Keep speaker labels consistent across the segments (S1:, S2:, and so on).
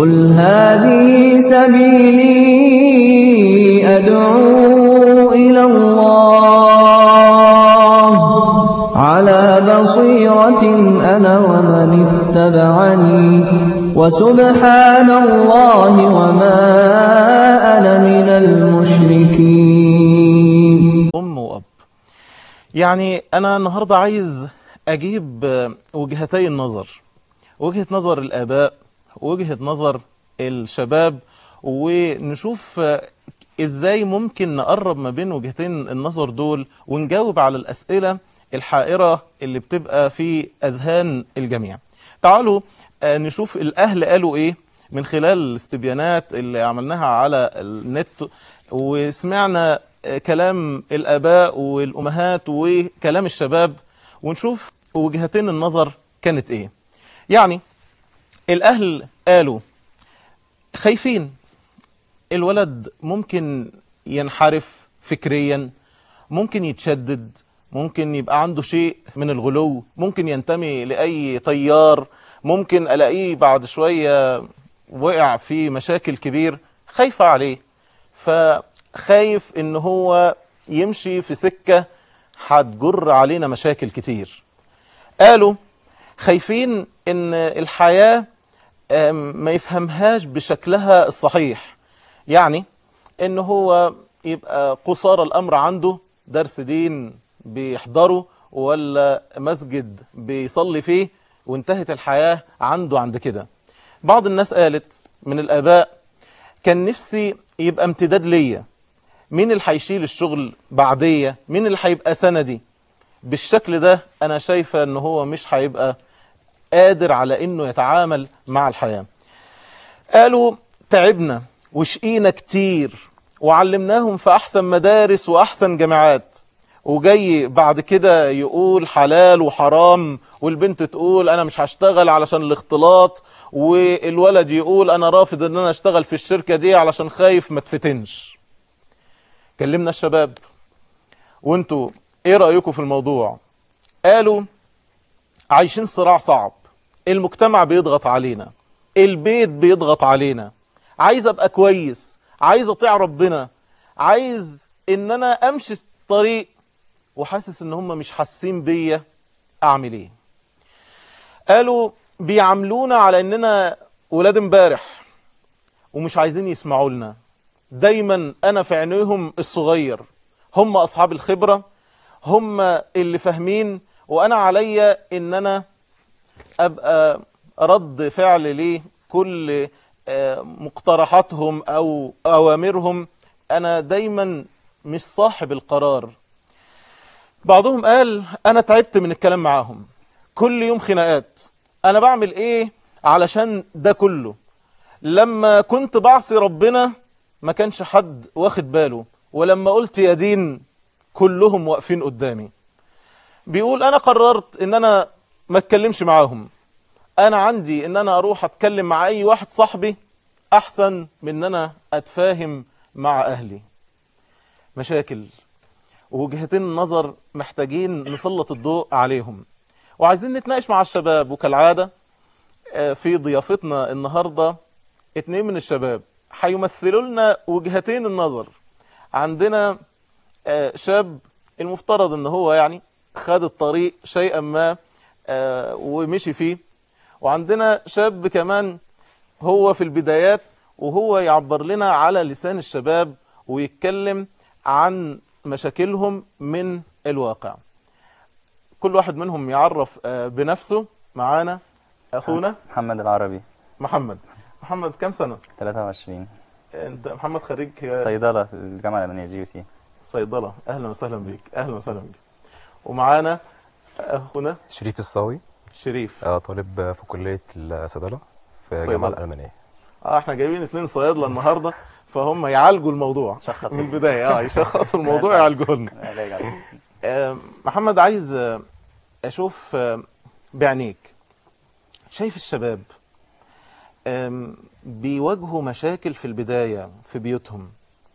S1: قل هذه سبيلي أدعو إلى الله على بصيرة أنا ومن اتبعني وسبحان الله وما أنا من المشركين
S2: أم وأب يعني أنا النهاردة عايز أجيب وجهتي النظر وجهة نظر الآباء وجهة نظر الشباب ونشوف إزاي ممكن نقرب ما بين وجهتين النظر دول ونجاوب على الأسئلة الحائرة اللي بتبقى في أذهان الجميع تعالوا نشوف الأهل قالوا إيه من خلال الاستبيانات اللي عملناها على النت وسمعنا كلام الآباء والأمهات وكلام الشباب ونشوف وجهتين النظر كانت إيه يعني الأهل قالوا خايفين الولد ممكن ينحرف فكريا ممكن يتشدد ممكن يبقى عنده شيء من الغلو ممكن ينتمي لأي طيار ممكن ألاقيه بعد شوية وقع في مشاكل كبير خايفة عليه فخايف ان هو يمشي في سكة هتجر علينا مشاكل كتير قالوا خايفين ان الحياة ما يفهمهاش بشكلها الصحيح يعني ان هو يبقى قصار الامر عنده درس دين بيحضره ولا مسجد بيصلي فيه وانتهت الحياة عنده عند كده بعض الناس قالت من الآباء كان نفسي يبقى امتداد ليا مين اللي هيشيل الشغل بعدية مين اللي هيبقى سندي بالشكل ده أنا شايفة أنه هو مش هيبقى قادر على أنه يتعامل مع الحياة قالوا تعبنا وشقينا كتير وعلمناهم في أحسن مدارس وأحسن جامعات وجاي بعد كده يقول حلال وحرام والبنت تقول انا مش هشتغل علشان الاختلاط والولد يقول انا رافض ان انا اشتغل في الشركة دي علشان خايف ما تفتنش كلمنا الشباب وانتوا ايه رأيكم في الموضوع قالوا عايشين صراع صعب المجتمع بيضغط علينا البيت بيضغط علينا عايز ابقى كويس عايز اطيع ربنا عايز ان انا امشي الطريق وحاسس ان هم مش حاسين بيا اعمل ايه قالوا بيعاملونا على اننا ولاد امبارح ومش عايزين يسمعوا لنا دايما انا في عينيهم الصغير هم اصحاب الخبرة هم اللي فاهمين وانا عليا ان انا ابقى رد فعل ليه كل مقترحاتهم او اوامرهم انا دايما مش صاحب القرار بعضهم قال انا تعبت من الكلام معاهم كل يوم خناقات انا بعمل ايه علشان ده كله لما كنت بعصي ربنا ما كانش حد واخد باله ولما قلت يا دين كلهم واقفين قدامي بيقول انا قررت ان انا ما اتكلمش معاهم انا عندي ان انا اروح اتكلم مع اي واحد صاحبي احسن من ان انا اتفاهم مع اهلي مشاكل ووجهتين النظر محتاجين نسلط الضوء عليهم وعايزين نتناقش مع الشباب وكالعادة في ضيافتنا النهاردة اتنين من الشباب هيمثلوا لنا وجهتين النظر عندنا شاب المفترض ان هو يعني خد الطريق شيئا ما ومشي فيه وعندنا شاب كمان هو في البدايات وهو يعبر لنا على لسان الشباب ويتكلم عن مشاكلهم من الواقع كل واحد منهم يعرف بنفسه معانا أخونا
S3: محمد العربي
S2: محمد محمد كم سنة؟
S3: 23
S2: أنت محمد خريج
S3: صيدلة في الجامعة الألمانية جي سي
S2: صيدلة أهلا وسهلا بيك أهلا وسهلا بيك ومعانا أخونا
S4: شريف الصاوي
S2: شريف
S4: آه طالب في كلية الصيدلة في
S2: صيدلة.
S4: الجامعة الألمانية
S2: اه احنا جايبين اتنين صيادلة النهاردة فهم يعالجوا الموضوع
S3: شخصوا.
S2: من البداية اه يشخصوا الموضوع يعالجوه لنا آه، محمد عايز آه، اشوف آه، بعينيك شايف الشباب آم، بيواجهوا مشاكل في البداية في بيوتهم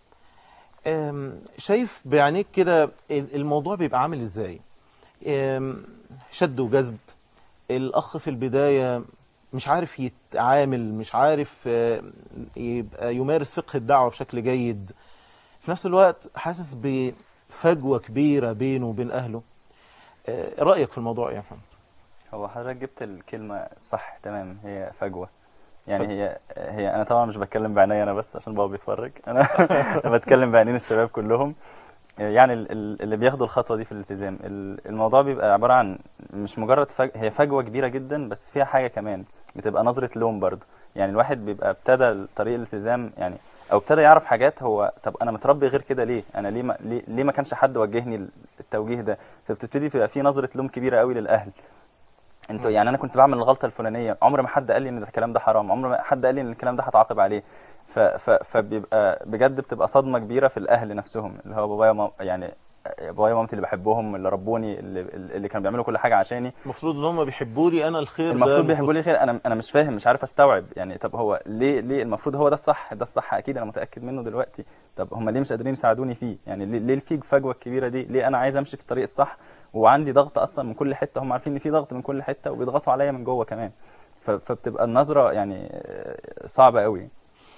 S2: آم، شايف بعينيك كده ال- الموضوع بيبقى عامل ازاي آم، شد وجذب الاخ في البداية مش عارف يتعامل مش عارف آه، يبقى يمارس فقه الدعوة بشكل جيد في نفس الوقت حاسس بفجوة كبيرة بينه وبين أهله آه، رأيك في الموضوع إيه يا محمد؟
S3: هو حضرتك جبت الكلمة الصح تمام هي فجوة يعني
S2: فجوة.
S3: هي هي انا طبعا مش بتكلم بعيني انا بس عشان بابا بيتفرج انا أنا بتكلم بعينين الشباب كلهم يعني ال- ال- اللي بياخدوا الخطوة دي في الالتزام ال- الموضوع بيبقى عبارة عن مش مجرد فج... هي فجوة كبيرة جدا بس فيها حاجة كمان بتبقى نظرة لوم برضه يعني الواحد بيبقى ابتدى طريق الالتزام يعني او ابتدى يعرف حاجات هو طب انا متربي غير كده ليه انا ليه ما ليه, ليه ما كانش حد وجهني التوجيه ده فبتبتدي تبقى في نظرة لوم كبيرة قوي للاهل انتوا يعني انا كنت بعمل الغلطه الفلانيه عمر ما حد قال لي ان الكلام ده حرام عمر ما حد قال لي ان الكلام ده هتعاقب عليه ف ف فبيبقى بجد بتبقى صدمه كبيره في الاهل نفسهم اللي هو بابايا ومام يعني بابايا ومامتي اللي بحبهم اللي ربوني اللي, اللي كانوا بيعملوا كل حاجه عشاني
S2: المفروض ان هم بيحبوا لي انا الخير ده
S3: المفروض بيحبوا لي خير انا انا مش فاهم مش عارف استوعب يعني طب هو ليه ليه المفروض هو ده الصح ده الصح اكيد انا متاكد منه دلوقتي طب هم ليه مش قادرين يساعدوني فيه يعني ليه ليه في فجوه الكبيره دي ليه انا عايز امشي في الطريق الصح وعندي ضغط اصلا من كل حته هم عارفين ان في ضغط من كل حته وبيضغطوا عليا من جوه كمان ف- فبتبقى النظره يعني آه، صعبه قوي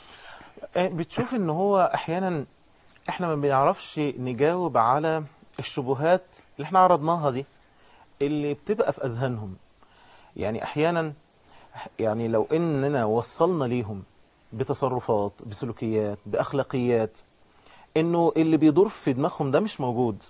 S2: آه، بتشوف ان هو احيانا احنا ما بنعرفش نجاوب على الشبهات اللي احنا عرضناها دي اللي بتبقى في اذهانهم يعني احيانا يعني لو اننا وصلنا ليهم بتصرفات بسلوكيات باخلاقيات انه اللي بيدور في دماغهم ده مش موجود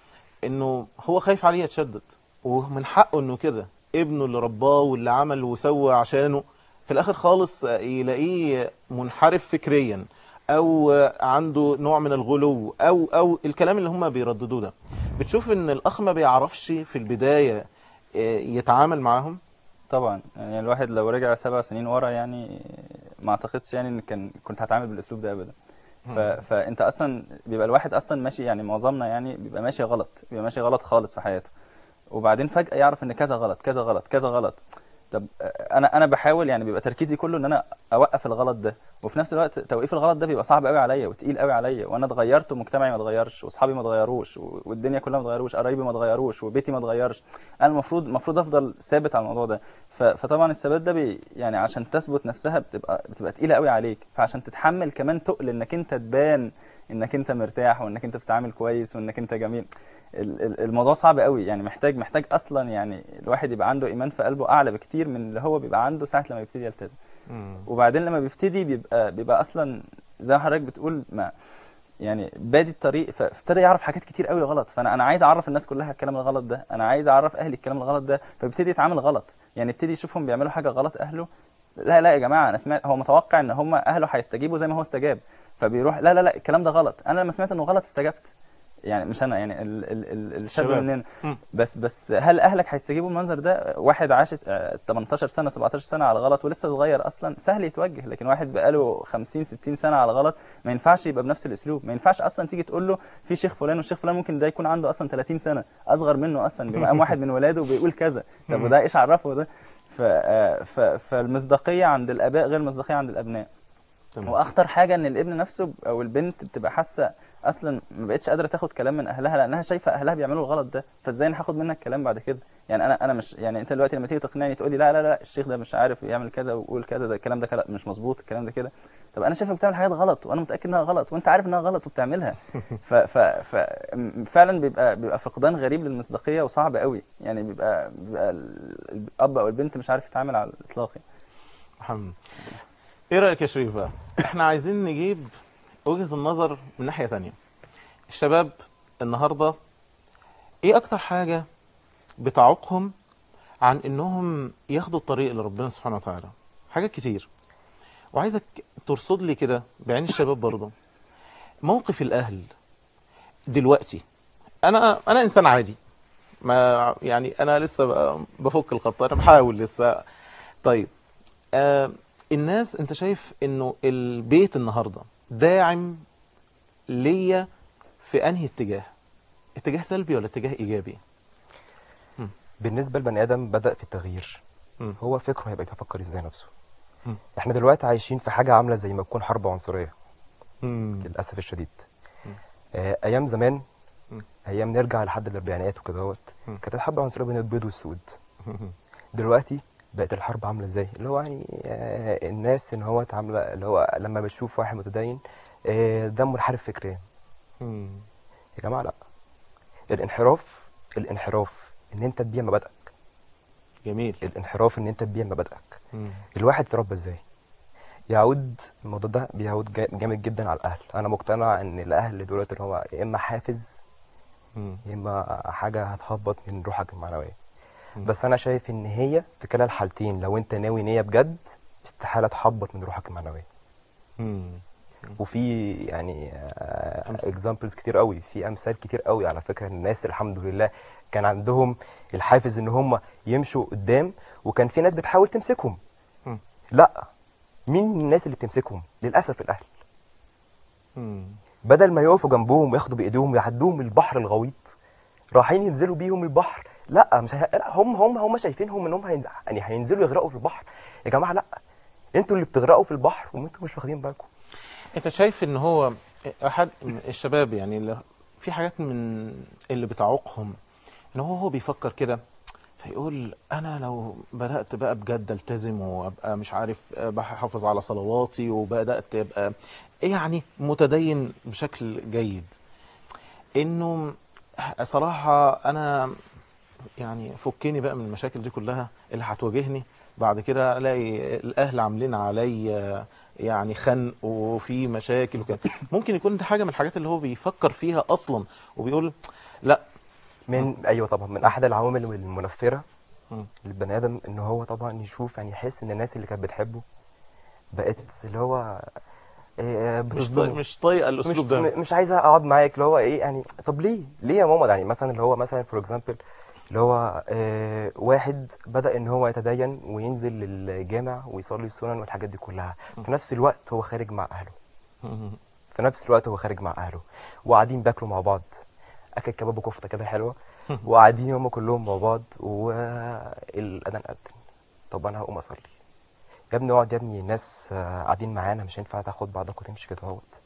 S2: انه هو خايف عليه يتشدد ومن حقه انه كده ابنه اللي رباه واللي عمل وسوى عشانه في الاخر خالص يلاقيه منحرف فكريا او عنده نوع من الغلو او او الكلام اللي هم بيرددوه ده بتشوف ان الاخ ما بيعرفش في البداية آه، يتعامل معاهم
S3: طبعا يعني الواحد لو رجع سبع سنين ورا يعني ما اعتقدش يعني ان كان كنت هتعامل بالاسلوب ده ابدا ف... فانت اصلا بيبقى الواحد اصلا ماشي يعني معظمنا يعني بيبقى ماشي غلط بيبقى ماشي غلط خالص في حياته وبعدين فجأة يعرف ان كذا غلط كذا غلط كذا غلط طب انا انا بحاول يعني بيبقى تركيزي كله ان انا اوقف الغلط ده وفي نفس الوقت توقيف الغلط ده بيبقى صعب قوي عليا وتقيل قوي عليا وانا اتغيرت ومجتمعي ما اتغيرش واصحابي ما اتغيروش و- والدنيا كلها ما اتغيروش قرايبي ما اتغيروش وبيتي ما اتغيرش انا المفروض المفروض افضل ثابت على الموضوع ده ف- فطبعا الثبات ده بي يعني عشان تثبت نفسها بتبقى بتبقى تقيله قوي عليك فعشان تتحمل كمان تقل انك انت تبان انك انت مرتاح وانك انت بتتعامل كويس وانك انت جميل ال- ال- الموضوع صعب قوي يعني محتاج محتاج اصلا يعني الواحد يبقى عنده ايمان في قلبه اعلى بكتير من اللي هو بيبقى عنده ساعه لما يبتدي يلتزم وبعدين لما بيبتدي بيبقى بيبقى اصلا زي ما حضرتك بتقول ما يعني بادي الطريق ف- فابتدى يعرف حاجات كتير قوي غلط فانا انا عايز اعرف الناس كلها الكلام الغلط ده انا عايز اعرف اهلي الكلام الغلط ده فبيبتدي يتعامل غلط يعني يبتدي يشوفهم بيعملوا حاجه غلط اهله لا لا يا جماعه انا سمعت هو متوقع ان هم اهله هيستجيبوا زي ما هو استجاب فبيروح لا لا لا الكلام ده غلط انا لما سمعت انه غلط استجبت يعني مش انا يعني ال ال ال الشاب
S2: شباب.
S3: مننا
S2: مم.
S3: بس بس هل اهلك هيستجيبوا المنظر ده واحد عاش آه، 18 سنه 17 سنه على غلط ولسه صغير اصلا سهل يتوجه لكن واحد بقاله 50 60 سنه على غلط ما ينفعش يبقى بنفس الاسلوب ما ينفعش اصلا تيجي تقول له في شيخ فلان والشيخ فلان ممكن ده يكون عنده اصلا 30 سنه اصغر منه اصلا بمقام واحد من ولاده وبيقول كذا طب وده ايش عرفه ده ف آه، ف فالمصداقيه عند الاباء غير المصداقيه عند الابناء
S2: تمام.
S3: واخطر حاجه ان الابن نفسه او البنت بتبقى حاسه اصلا ما بقتش قادره تاخد كلام من اهلها لانها شايفه اهلها بيعملوا الغلط ده فازاي انا هاخد منك كلام بعد كده يعني انا انا مش يعني انت دلوقتي لما تيجي تقنعني تقول لي لا لا لا الشيخ ده مش عارف يعمل كذا ويقول كذا ده الكلام ده كلا- مش مظبوط الكلام ده كده طب انا شايفك بتعمل حاجات غلط وانا متاكد انها غلط وانت عارف انها غلط وبتعملها ف ف ف م- فعلا بيبقى بيبقى فقدان غريب للمصداقيه وصعب قوي يعني بيبقى بيبقى ال- الاب او البنت مش عارف يتعامل على الاطلاق يعني.
S2: محمد ايه رأيك يا شريف بقى احنا عايزين نجيب وجهة النظر من ناحية تانية الشباب النهاردة ايه اكتر حاجة بتعوقهم عن انهم ياخدوا الطريق لربنا سبحانه وتعالى حاجات كتير وعايزك ترصد لي كده بعين الشباب برضه موقف الاهل دلوقتي انا انا انسان عادي ما يعني انا لسه ب- بفك الخط انا بحاول لسه طيب آه الناس انت شايف انه البيت النهارده داعم ليا في انهي اتجاه اتجاه سلبي ولا اتجاه ايجابي
S4: بالنسبه لبني ادم بدا في التغيير
S2: مم.
S4: هو فكره هيبقى بيفكر ازاي نفسه
S2: مم.
S4: احنا دلوقتي عايشين في حاجه عامله زي ما تكون حرب عنصريه
S2: مم.
S4: للاسف الشديد
S2: مم.
S4: آه ايام زمان
S2: مم.
S4: ايام نرجع لحد الاربعينات وكده اهوت
S2: مم.
S4: كانت الحرب العنصريه بين البيض والسود دلوقتي بقت الحرب عامله ازاي اللي هو يعني آه، الناس ان هو عامله اللي هو لما بتشوف واحد متدين آه، ده منحرف فكريا
S2: مم.
S4: يا جماعه لا الانحراف الانحراف ان انت تبيع مبادئك
S2: جميل
S4: الانحراف ان انت تبيع مبادئك
S2: مم.
S4: الواحد اتربى ازاي يعود الموضوع ده بيعود جا- جامد جدا على الاهل انا مقتنع ان الاهل دولت اللي هو يا اما حافز
S2: مم.
S4: يا اما حاجه هتهبط من روحك المعنويه
S2: مم.
S4: بس انا شايف ان هي في كلا الحالتين لو انت ناوي نيه بجد استحاله تهبط من روحك المعنويه
S2: مم.
S4: وفي يعني
S2: أمثلة.
S4: اكزامبلز كتير قوي في امثال كتير قوي على فكره الناس الحمد لله كان عندهم الحافز ان هم يمشوا قدام وكان في ناس بتحاول تمسكهم
S2: مم.
S4: لا مين الناس اللي بتمسكهم للاسف الاهل
S2: مم.
S4: بدل ما يقفوا جنبهم وياخدوا بايديهم ويعدوهم البحر الغويط رايحين ينزلوا بيهم البحر لا مش هي... لا هم هم هم شايفينهم انهم هين... يعني هينزلوا يغرقوا في البحر يا جماعه لا انتوا اللي بتغرقوا في البحر وانتوا مش واخدين بالكم
S2: انت شايف ان هو احد الشباب يعني اللي في حاجات من اللي بتعوقهم ان هو هو بيفكر كده فيقول انا لو بدات بقى بجد التزم وابقى مش عارف بحافظ على صلواتي وبدات ابقى يعني متدين بشكل جيد انه صراحه انا يعني فكني بقى من المشاكل دي كلها اللي هتواجهني بعد كده الاقي الاهل عاملين عليا يعني خنق وفي مشاكل وكده ممكن يكون ده حاجه من الحاجات اللي هو بيفكر فيها اصلا وبيقول لا
S4: من ايوه طبعا من احد العوامل المنفره
S2: مم.
S4: للبني ادم ان هو طبعا يشوف يعني يحس ان الناس اللي كانت بتحبه بقت اللي هو إيه
S2: مش
S4: بتصدمه.
S2: طايق مش طايقه
S4: مش
S2: الاسلوب ده
S4: م- مش عايزه اقعد معاك اللي هو ايه يعني طب ليه ليه يا ماما يعني مثلا اللي هو مثلا فور اكزامبل اللي هو آه واحد بدا ان هو يتدين وينزل للجامع ويصلي السنن والحاجات دي كلها في نفس الوقت هو خارج مع اهله
S2: مم.
S4: في نفس الوقت هو خارج مع اهله وقاعدين بياكلوا مع بعض اكل كباب وكفته كده حلوه وقاعدين هم كلهم مع بعض والاذان اذن طب انا هقوم اصلي يا ابني اقعد يا ابني الناس آه، قاعدين معانا مش هينفع تاخد بعضك وتمشي كده اهوت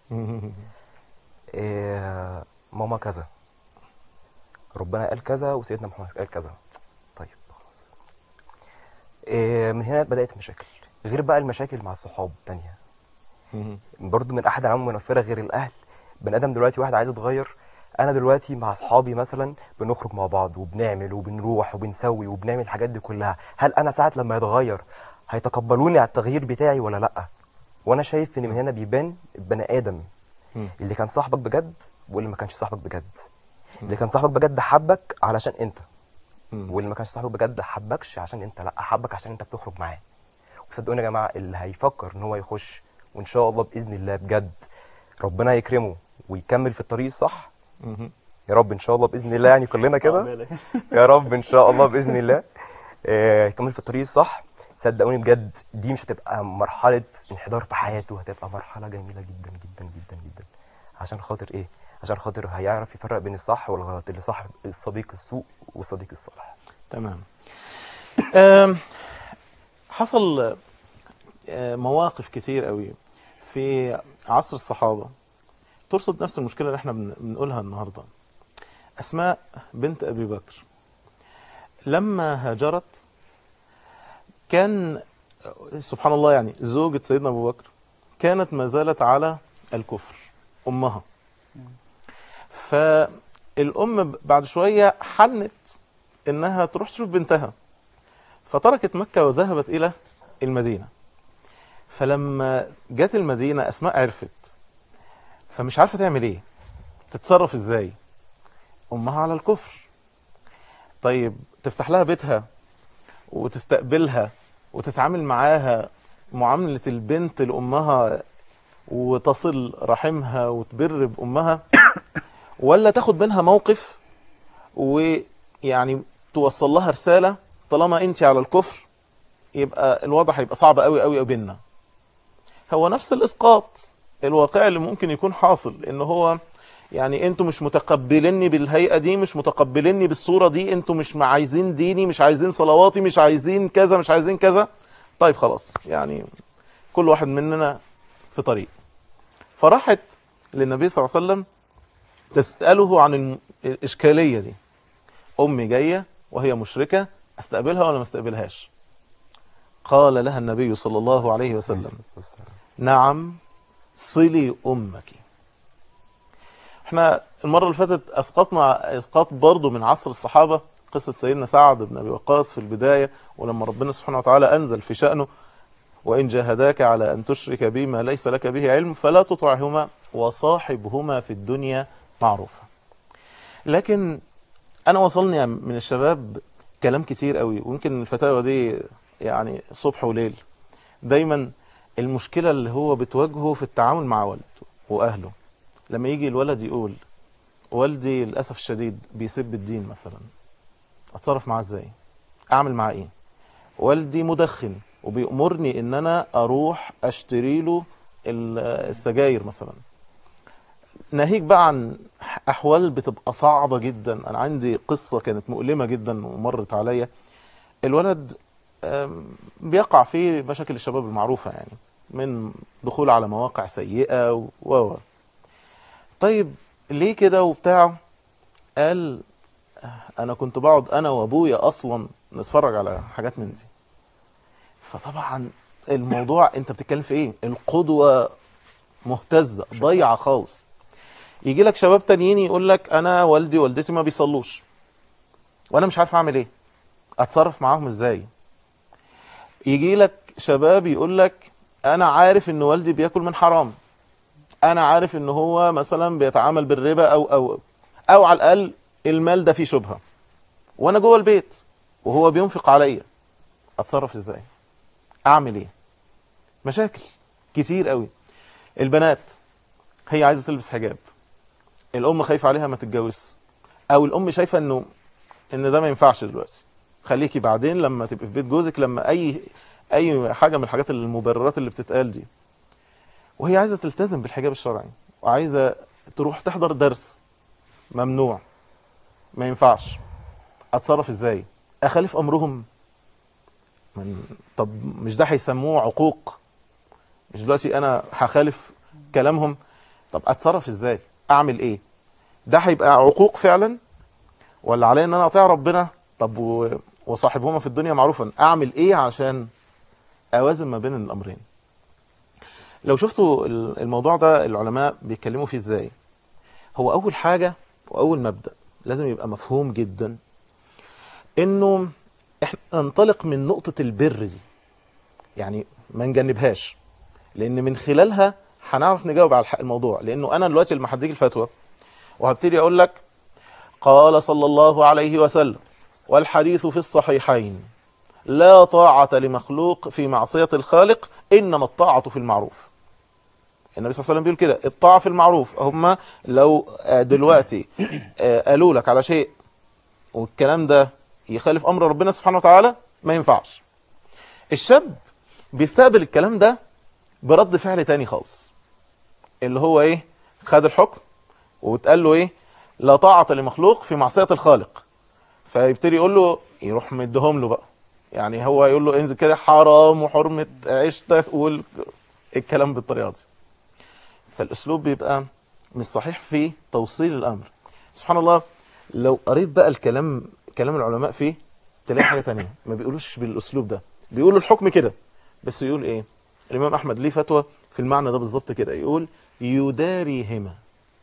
S4: إيه ماما كذا ربنا قال كذا وسيدنا محمد قال كذا طيب خلاص إيه من هنا بدأت المشاكل غير بقى المشاكل مع الصحاب التانية
S2: مم.
S4: برضو من احد العوامل المنفره غير الاهل بني ادم دلوقتي واحد عايز يتغير انا دلوقتي مع اصحابي مثلا بنخرج مع بعض وبنعمل وبنروح وبنسوي وبنعمل الحاجات دي كلها هل انا ساعه لما يتغير هيتقبلوني على التغيير بتاعي ولا لا وانا شايف ان من هنا بيبان البني ادم
S2: مم.
S4: اللي كان صاحبك بجد واللي ما كانش صاحبك بجد اللي كان صاحبك بجد حبك علشان انت
S2: مم.
S4: واللي ما كانش صاحبك بجد حبكش عشان انت لا حبك عشان انت بتخرج معاه وصدقوني يا جماعه اللي هيفكر ان هو يخش وان شاء الله باذن الله بجد ربنا يكرمه ويكمل في الطريق الصح
S2: مم.
S4: يا رب ان شاء الله باذن الله يعني كلنا كده يا رب ان شاء الله باذن الله آه، يكمل في الطريق الصح صدقوني بجد دي مش هتبقى مرحله انحدار في حياته هتبقى مرحله جميله جدا جدا جدا جدا عشان خاطر ايه عشان خاطر هيعرف يفرق بين الصح والغلط اللي صاحب الصديق السوء والصديق الصالح
S2: تمام آم، حصل آه، مواقف كتير قوي في عصر الصحابة ترصد نفس المشكلة اللي احنا بن- بنقولها النهاردة أسماء بنت أبي بكر لما هاجرت كان سبحان الله يعني زوجة سيدنا أبو بكر كانت ما زالت على الكفر أمها فالأم بعد شوية حنت إنها تروح تشوف بنتها فتركت مكة وذهبت إلى المدينة فلما جت المدينة أسماء عرفت فمش عارفة تعمل إيه تتصرف إزاي أمها على الكفر طيب تفتح لها بيتها وتستقبلها وتتعامل معاها معاملة البنت لأمها وتصل رحمها وتبر بأمها ولا تاخد منها موقف ويعني توصل لها رسالة طالما انت على الكفر يبقى الوضع هيبقى صعب قوي قوي قوي بينا هو نفس الاسقاط الواقع اللي ممكن يكون حاصل ان هو يعني انتوا مش متقبليني بالهيئه دي مش متقبليني بالصوره دي انتوا مش عايزين ديني مش عايزين صلواتي مش عايزين كذا مش عايزين كذا طيب خلاص يعني كل واحد مننا في طريق فراحت للنبي صلى الله عليه وسلم تساله عن الم- الاشكاليه دي امي جايه وهي مشركه استقبلها ولا ما استقبلهاش قال لها النبي صلى الله عليه وسلم نعم صلي أمك احنا المرة اللي فاتت اسقطنا اسقاط برضو من عصر الصحابة قصة سيدنا سعد بن ابي وقاص في البداية ولما ربنا سبحانه وتعالى انزل في شأنه وان جاهداك على ان تشرك بي ما ليس لك به علم فلا تطعهما وصاحبهما في الدنيا معروفا لكن انا وصلني من الشباب كلام كتير قوي ويمكن الفتاوى دي يعني صبح وليل دايما المشكلة اللي هو بتواجهه في التعامل مع والده واهله لما يجي الولد يقول والدي للاسف الشديد بيسب الدين مثلا اتصرف معاه ازاي اعمل معاه ايه والدي مدخن وبيأمرني ان انا اروح اشتري له ال- السجاير مثلا ناهيك بقى عن احوال بتبقى صعبة جدا انا عندي قصة كانت مؤلمة جدا ومرت عليا الولد آم، بيقع في مشاكل الشباب المعروفة يعني من دخول على مواقع سيئة و و طيب ليه كده وبتاع قال انا كنت بقعد انا وابويا اصلا نتفرج على حاجات من دي فطبعا الموضوع انت بتتكلم في ايه القدوة مهتزة ضيعة خالص يجي لك شباب تانيين يقول لك انا والدي والدتي ما بيصلوش وانا مش عارف اعمل ايه اتصرف معاهم ازاي يجي لك شباب يقول لك انا عارف ان والدي بياكل من حرام انا عارف ان هو مثلا بيتعامل بالربا او او او على الاقل المال ده فيه شبهه وانا جوه البيت وهو بينفق عليا اتصرف ازاي اعمل ايه مشاكل كتير قوي البنات هي عايزه تلبس حجاب الام خايفه عليها ما تتجوز او الام شايفه انه ان ده ما ينفعش دلوقتي خليكي بعدين لما تبقي في بيت جوزك لما اي اي حاجه من الحاجات المبررات اللي بتتقال دي وهي عايزه تلتزم بالحجاب الشرعي وعايزه تروح تحضر درس ممنوع ما ينفعش اتصرف ازاي اخالف امرهم من طب مش ده هيسموه عقوق مش دلوقتي انا هخالف كلامهم طب اتصرف ازاي اعمل ايه ده هيبقى عقوق فعلا ولا عليا ان انا اطيع ربنا طب و... وصاحبهما في الدنيا معروفا اعمل ايه عشان اوازن ما بين الامرين لو شفتوا ال- الموضوع ده العلماء بيتكلموا فيه ازاي هو اول حاجة واول مبدأ لازم يبقى مفهوم جدا انه احنا ننطلق من نقطة البر دي يعني ما نجنبهاش لان من خلالها هنعرف نجاوب على الح- الموضوع لانه انا دلوقتي لما هديك الفتوى وهبتدي اقول لك قال صلى الله عليه وسلم والحديث في الصحيحين لا طاعة لمخلوق في معصية الخالق إنما الطاعة في المعروف النبي صلى الله عليه وسلم بيقول كده الطاعة في المعروف هم لو آه، دلوقتي آه، قالوا لك على شيء والكلام ده يخالف أمر ربنا سبحانه وتعالى ما ينفعش الشاب بيستقبل الكلام ده برد فعل تاني خالص اللي هو ايه خد الحكم وتقال له ايه لا طاعة لمخلوق في معصية الخالق فيبتدي يقول له يروح مديهم له بقى يعني هو يقول له انزل كده حرام وحرمة عيشتك والكلام بالطريقة دي فالاسلوب بيبقى مش صحيح في توصيل الامر سبحان الله لو قريت بقى الكلام كلام العلماء فيه تلاقي حاجة تانية ما بيقولوش بالاسلوب ده بيقولوا الحكم كده بس يقول ايه الامام احمد ليه فتوى في المعنى ده بالظبط كده يقول يداريهما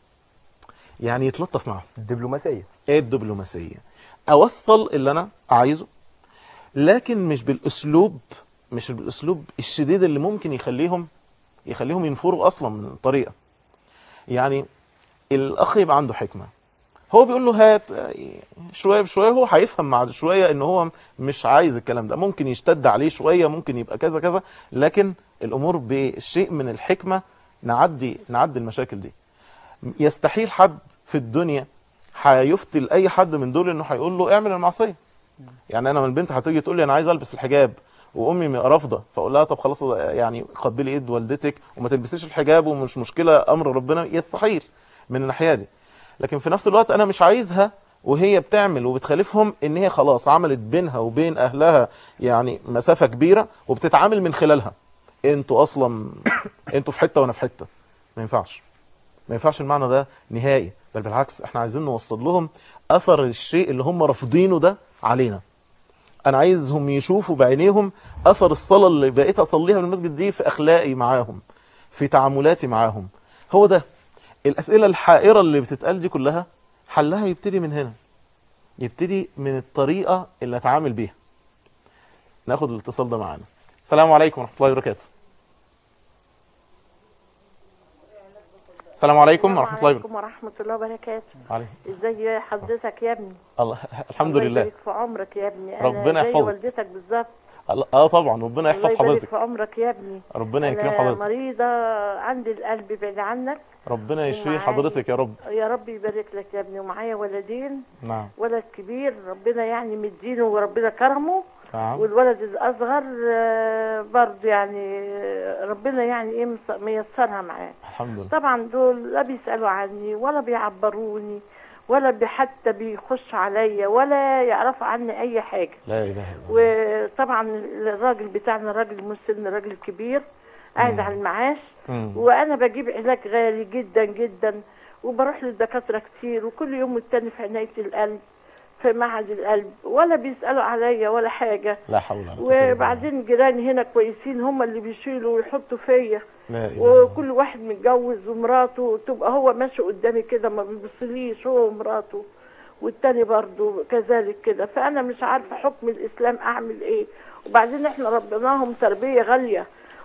S2: يعني يتلطف معهم
S4: الدبلوماسيه
S2: ايه الدبلوماسية اوصل اللي انا عايزه لكن مش بالاسلوب مش بالاسلوب الشديد اللي ممكن يخليهم يخليهم ينفروا اصلا من الطريقة يعني الاخ يبقى عنده حكمة هو بيقول له هات شوية بشوية هو هيفهم مع شوية ان هو مش عايز الكلام ده ممكن يشتد عليه شوية ممكن يبقى كذا كذا لكن الامور بشيء من الحكمة نعدي نعدي المشاكل دي يستحيل حد في الدنيا هيفتي لاي حد من دول انه هيقول له اعمل المعصيه يعني انا من البنت هتيجي تقول لي انا عايز البس الحجاب وامي م- رافضه فاقول لها طب خلاص يعني قبلي ايد والدتك وما تلبسيش الحجاب ومش مشكله امر ربنا يستحيل من الناحيه دي لكن في نفس الوقت انا مش عايزها وهي بتعمل وبتخالفهم ان هي خلاص عملت بينها وبين اهلها يعني مسافه كبيره وبتتعامل من خلالها انتوا اصلا انتوا في حته وانا في حته ما ينفعش ما ينفعش المعنى ده نهائي بل بالعكس احنا عايزين نوصل لهم اثر الشيء اللي هم رافضينه ده علينا انا عايزهم يشوفوا بعينيهم اثر الصلاه اللي بقيت اصليها في المسجد دي في اخلاقي معاهم في تعاملاتي معاهم هو ده الاسئله الحائره اللي بتتقال دي كلها حلها يبتدي من هنا يبتدي من الطريقه اللي اتعامل بيها ناخد الاتصال ده معانا السلام عليكم ورحمه الله وبركاته السلام عليكم ورحمه الله وبركاته
S5: عليكم ورحمة الله وبركاته
S2: عليكم.
S5: ازاي حضرتك يا ابني
S2: الله الحمد
S5: الله
S2: لله
S5: يبارك في عمرك يا ابني
S2: ربنا
S5: انا زي
S2: يحفظك.
S5: والدتك بالظبط
S2: الله- اه طبعا ربنا
S5: الله
S2: يحفظ
S5: يبارك
S2: حضرتك
S5: في عمرك يا ابني
S2: ربنا يكرم
S5: انا
S2: حضرتك
S5: مريضة عندي القلب بعيد عنك
S2: ربنا يشفي
S5: ومعايا-
S2: حضرتك يا رب
S5: يا رب يبارك لك يا ابني ومعايا ولدين
S2: نعم
S5: ولد كبير ربنا يعني مدينه وربنا كرمه
S2: نعم
S5: والولد الاصغر آه، برضه يعني آه، ربنا يعني ايه مس- ميسرها معاه
S2: الحمد لله
S5: طبعا دول لا بيسألوا عني ولا بيعبروني ولا بي- حتى بيخش عليا ولا يعرفوا عني أي حاجة
S2: لا اله الا الله
S5: وطبعا الراجل بتاعنا راجل مسن راجل كبير قاعد على المعاش
S2: مم.
S5: وأنا بجيب علاج غالي جدا جدا وبروح للدكاترة كتير وكل يوم والتاني في عناية القلب في معهد القلب ولا بيسألوا عليا ولا حاجة
S2: لا حول ولا قوه إلا بالله.
S5: وبعدين جيراني هنا كويسين هم اللي بيشيلوا ويحطوا فيا
S2: لا اله إلا الله.
S5: وكل واحد متجوز ومراته تبقى هو ماشي قدامي كده ما بيبصليش هو ومراته والتاني برضه كذلك كده فانا مش عارفه حكم الاسلام اعمل ايه وبعدين احنا ربناهم تربيه غاليه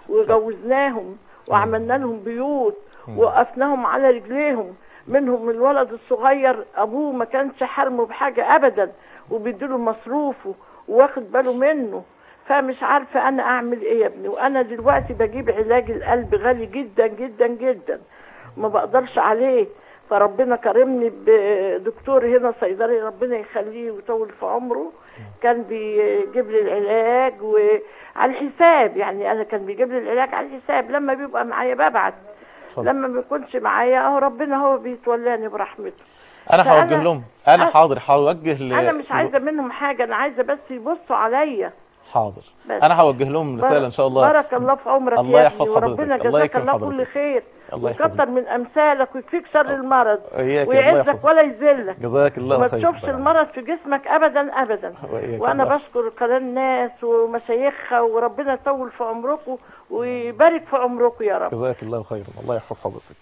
S5: وجوزناهم وعملنا لهم بيوت ووقفناهم على رجليهم منهم الولد الصغير ابوه ما كانش حرمه بحاجه ابدا وبيديله مصروفه واخد باله منه فمش عارفه انا اعمل ايه يا ابني وانا دلوقتي بجيب علاج القلب غالي جدا جدا جدا ما بقدرش عليه فربنا كرمني بدكتور هنا صيدلي ربنا يخليه ويطول في عمره كان بيجيب لي العلاج وعلى الحساب يعني انا كان بيجيب لي العلاج على الحساب لما بيبقى معايا ببعت
S2: اتفضل.
S5: لما ما بيكونش معايا اهو ربنا هو بيتولاني برحمته
S2: انا
S5: فأنا-
S2: هوجه لهم انا
S5: أنا-
S2: حاضر هوجه ل...
S5: انا مش عايزه منهم حاجه انا عايزه بس يبصوا عليا
S2: حاضر
S5: بس.
S2: انا هوجه لهم رساله ان شاء الله
S5: بارك الله في عمرك
S2: الله
S5: يا
S2: يحفظ
S5: ابني
S2: حضرتك.
S5: وربنا
S2: الله
S5: جزاك
S2: يكرم
S5: الله
S2: حضرتك.
S5: كل خير
S2: الله
S5: ويكتر
S2: يحفظك.
S5: من امثالك ويكفيك شر المرض
S2: إياك يا الله
S5: ويعزك
S2: يحفظك.
S5: ولا يذلك
S2: جزاك الله
S5: وما
S2: خير
S5: تشوفش المرض في جسمك ابدا ابدا
S2: وإياك
S5: وانا
S2: الله
S5: بشكر قناه الناس ومشايخها وربنا يطول في عمركم ويبارك في عمركم يا رب
S2: جزاك الله خيرا الله يحفظ حضرتك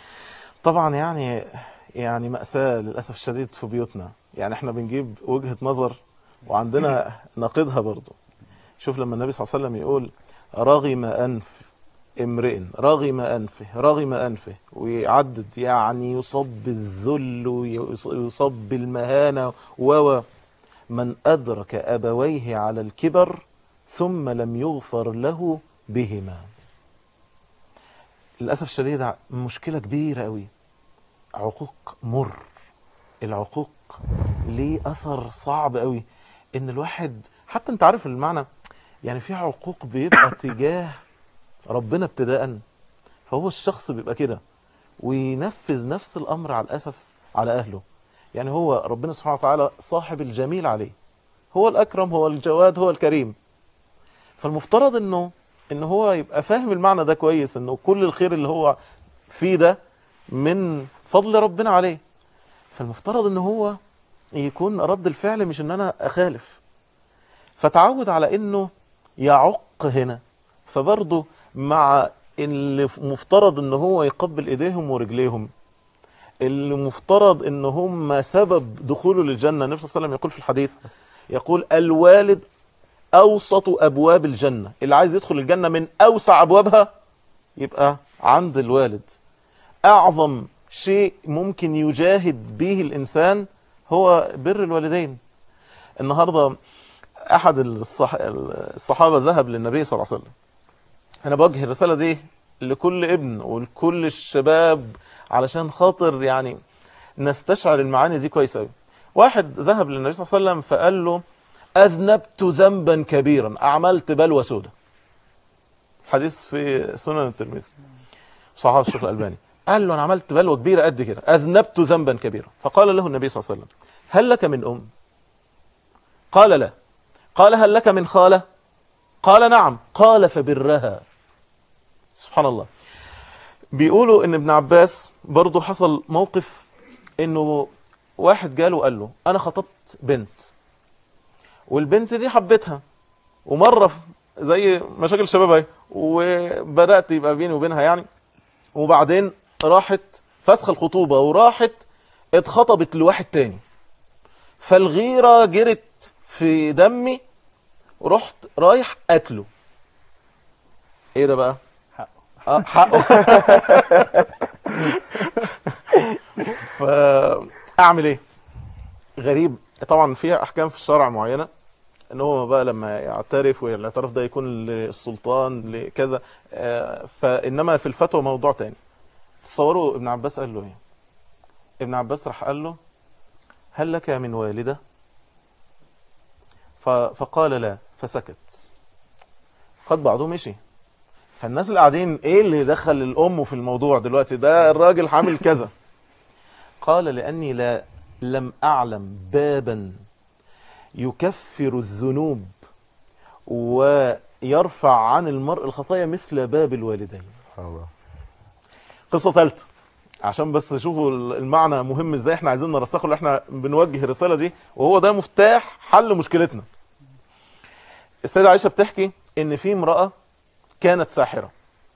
S2: طبعا يعني يعني مأساة للأسف الشديد في بيوتنا يعني احنا بنجيب وجهة نظر وعندنا ناقدها برضو شوف لما النبي صلى الله عليه وسلم يقول رغم أنف امرئ رغم أنفه رغم أنفه ويعدد يعني يصاب بالذل ويصاب بالمهانة و من أدرك أبويه على الكبر ثم لم يغفر له بهما للأسف الشديد ع- مشكلة كبيرة قوي عقوق مر العقوق ليه أثر صعب قوي إن الواحد حتى أنت عارف المعنى يعني في عقوق بيبقى تجاه ربنا ابتداء فهو الشخص بيبقى كده وينفذ نفس الأمر على الأسف على أهله يعني هو ربنا سبحانه وتعالى صاحب الجميل عليه هو الأكرم هو الجواد هو الكريم فالمفترض انه ان هو يبقى فاهم المعنى ده كويس انه كل الخير اللي هو فيه ده من فضل ربنا عليه فالمفترض ان هو يكون رد الفعل مش ان انا اخالف فتعود على انه يعق هنا فبرضه مع اللي مفترض ان هو يقبل ايديهم ورجليهم اللي مفترض ان هم سبب دخوله للجنه النبي صلى الله عليه وسلم يقول في الحديث يقول الوالد اوسط ابواب الجنه اللي عايز يدخل الجنه من اوسع ابوابها يبقى عند الوالد اعظم شيء ممكن يجاهد به الانسان هو بر الوالدين النهارده احد الصح... الصحابه ذهب للنبي صلى الله عليه وسلم انا بوجه الرساله دي لكل ابن ولكل الشباب علشان خاطر يعني نستشعر المعاني دي كويس قوي واحد ذهب للنبي صلى الله عليه وسلم فقال له أذنبت ذنبا كبيرا أعملت بلوى سودة حديث في سنن الترمذي صحابه الشيخ الألباني قال له أنا عملت بلوى كبيرة قد كده أذنبت ذنبا كبيرا فقال له النبي صلى الله عليه وسلم هل لك من أم قال لا قال هل لك من خالة قال نعم قال فبرها سبحان الله بيقولوا ان ابن عباس برضو حصل موقف انه واحد جاله وقال له انا خطبت بنت والبنت دي حبتها ومره ف- زي مشاكل الشباب اهي وبدات يبقى بيني وبينها يعني وبعدين راحت فسخ الخطوبه وراحت اتخطبت لواحد تاني فالغيره جرت في دمي ورحت رايح قتله ايه ده بقى
S3: حقه
S2: اه حقه فاعمل ايه غريب طبعا فيها احكام في الشرع معينه ان هو بقى لما يعترف والاعتراف ده يكون للسلطان لكذا آه، فانما في الفتوى موضوع تاني تصوروا ابن عباس قال له ايه ابن عباس راح قال له هل لك من والده ف- فقال لا فسكت خد بعضه مشي فالناس اللي قاعدين ايه اللي دخل الام في الموضوع دلوقتي ده الراجل حامل كذا قال لاني لا لم اعلم بابا يكفر الذنوب ويرفع عن المرء الخطايا مثل باب الوالدين
S4: سبحان الله
S2: قصة ثالثة عشان بس شوفوا المعنى مهم ازاي احنا عايزين نرسخه اللي احنا بنوجه الرسالة دي وهو ده مفتاح حل مشكلتنا السيدة عائشة بتحكي ان في امرأة كانت ساحرة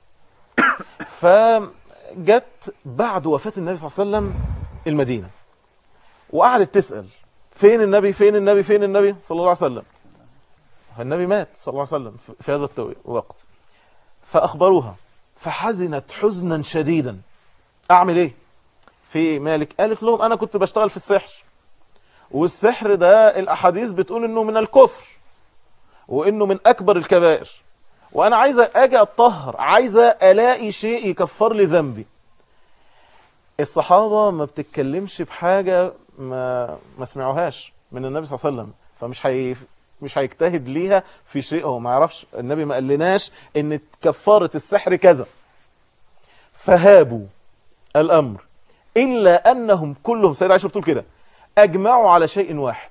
S2: فجت بعد وفاة النبي صلى الله عليه وسلم المدينة وقعدت تسأل فين النبي فين النبي فين النبي صلى الله عليه وسلم فالنبي مات صلى الله عليه وسلم في- في هذا الوقت فأخبروها فحزنت حزنا شديدا أعمل إيه في مالك قالت لهم أنا كنت بشتغل في السحر والسحر ده الأحاديث بتقول إنه من الكفر وإنه من أكبر الكبائر وأنا عايزة أجي أتطهر عايزة ألاقي شيء يكفر لي ذنبي الصحابة ما بتتكلمش بحاجة ما ما سمعوهاش من النبي صلى الله عليه وسلم فمش هي مش هيجتهد ليها في شيء هو ما يعرفش النبي ما قالناش ان كفارة السحر كذا فهابوا الامر الا انهم كلهم سيدة عائشة بتقول كده اجمعوا على شيء واحد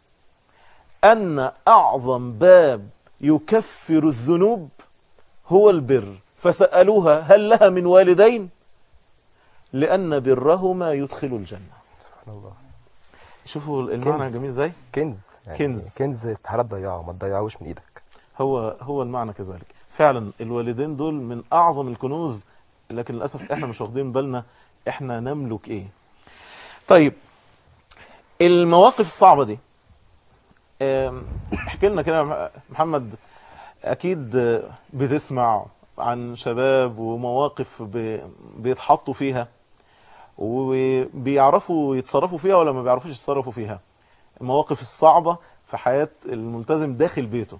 S2: ان اعظم باب يكفر الذنوب هو البر فسألوها هل لها من والدين لأن برهما يدخل الجنة
S4: سبحان الله
S2: شوفوا المعنى
S4: كنز.
S2: جميل ازاي
S4: كنز يعني
S2: كنز.
S4: كنز استحاله تضيعه ما تضيعوش من ايدك
S2: هو هو المعنى كذلك فعلا الوالدين دول من اعظم الكنوز لكن للاسف احنا مش واخدين بالنا احنا نملك ايه طيب المواقف الصعبه دي آم، احكي لنا كده يا مح- محمد اكيد آه، بتسمع عن شباب ومواقف ب- بيتحطوا فيها وبيعرفوا يتصرفوا فيها ولا ما بيعرفوش يتصرفوا فيها المواقف الصعبة في حياة الملتزم داخل بيته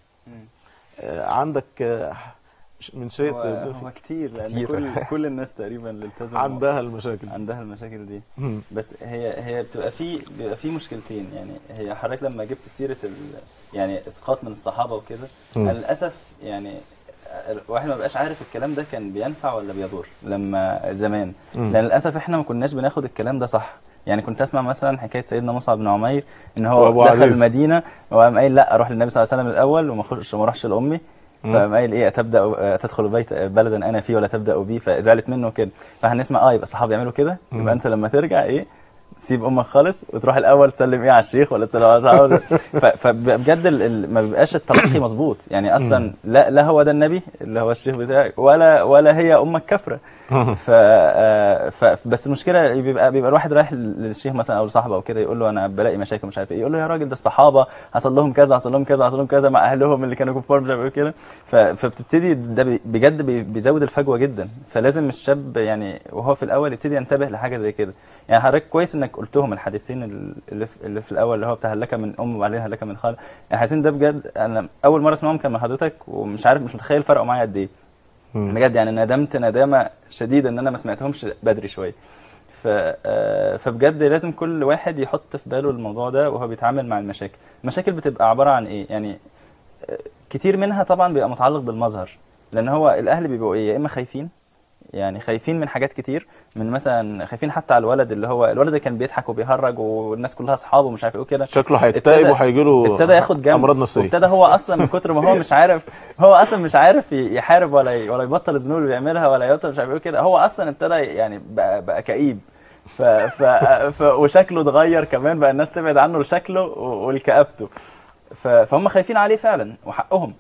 S2: آه، عندك آه، من شيء
S3: هو, هو كتير لان
S4: كتير.
S3: كل كل الناس تقريبا اللي التزموا
S2: عندها المشاكل
S3: عندها المشاكل دي
S2: مم.
S3: بس هي هي بتبقى في بيبقى في مشكلتين يعني هي حضرتك لما جبت سيره ال يعني اسقاط من الصحابه وكده
S2: مم.
S3: أنا للاسف يعني الواحد ما بقاش عارف الكلام ده كان بينفع ولا بيضر لما زمان
S2: مم.
S3: لان للاسف احنا ما كناش بناخد الكلام ده صح يعني كنت اسمع مثلا حكايه سيدنا مصعب بن عمير ان هو
S2: وأبو
S3: دخل
S2: عزيز.
S3: المدينه وقام قايل لا اروح للنبي صلى الله عليه وسلم الاول وما اخش ما اروحش لامي
S2: مم.
S3: فقام قايل ايه تبدا تدخل بيت بلدا انا فيه ولا تبدا بي فزعلت منه كده فهنسمع اه يبقى الصحابه يعملوا كده
S2: مم.
S3: يبقى انت لما ترجع ايه سيب امك خالص وتروح الاول تسلم ايه على الشيخ ولا تسلم على صاحبه ف- فبجد ال- ال- ما بيبقاش التلقي مظبوط يعني اصلا لا لا هو ده النبي اللي هو الشيخ بتاعك ولا ولا هي امك كافره ف, آه، ف بس المشكله بيبقى بيبقى الواحد رايح للشيخ مثلا او لصاحبه او كده يقول له انا بلاقي مشاكل مش عارف ايه يقول له يا راجل ده الصحابه حصل لهم كذا حصل لهم كذا حصل لهم كذا مع اهلهم اللي كانوا كفار مش عارف ايه كده ف- فبتبتدي ده بي- بجد بي- بيزود الفجوه جدا فلازم الشاب يعني وهو في الاول يبتدي ينتبه لحاجه زي كده يعني حضرتك كويس انك قلتهم الحديثين اللي في, اللي في الاول اللي هو بتاع هلك من ام وبعدين هلك من خال الحديثين ده بجد انا اول مره اسمعهم كان من حضرتك ومش عارف مش متخيل فرقوا معايا قد ايه
S2: مم.
S3: بجد يعني ندمت ندامه شديده ان انا ما سمعتهمش بدري شويه ف آه، فبجد لازم كل واحد يحط في باله الموضوع ده وهو بيتعامل مع المشاكل المشاكل بتبقى عباره عن ايه يعني آه، كتير منها طبعا بيبقى متعلق بالمظهر لان هو الاهل بيبقوا ايه يا اما خايفين يعني خايفين من حاجات كتير من مثلا خايفين حتى على الولد اللي هو الولد اللي كان بيضحك وبيهرج والناس كلها اصحابه ومش عارف ايه وكده
S2: شكله هيكتئب
S3: ابتدى-
S2: وهيجي له
S3: ابتدى ياخد جنب
S2: امراض نفسيه
S3: وابتدى هو اصلا من كتر ما هو مش عارف هو اصلا مش عارف ي- يحارب ولا ي- ولا يبطل الذنوب اللي بيعملها ولا يبطل مش عارف ايه كده هو اصلا ابتدى يعني بقى, بقى كئيب ف ف ف وشكله اتغير كمان بقى الناس تبعد عنه لشكله و- ولكآبته ف- فهم خايفين عليه فعلا وحقهم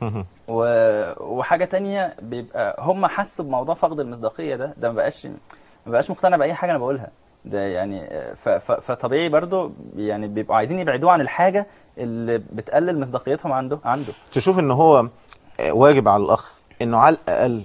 S3: و- وحاجه تانية بيبقى هم حسوا بموضوع فقد المصداقيه ده ده ما بقاش ما بقاش مقتنع باي حاجه انا بقولها ده يعني ف- ف- فطبيعي برضو يعني بيبقوا عايزين يبعدوه عن الحاجه اللي بتقلل مصداقيتهم عنده عنده
S2: تشوف ان هو واجب على الاخ انه على الاقل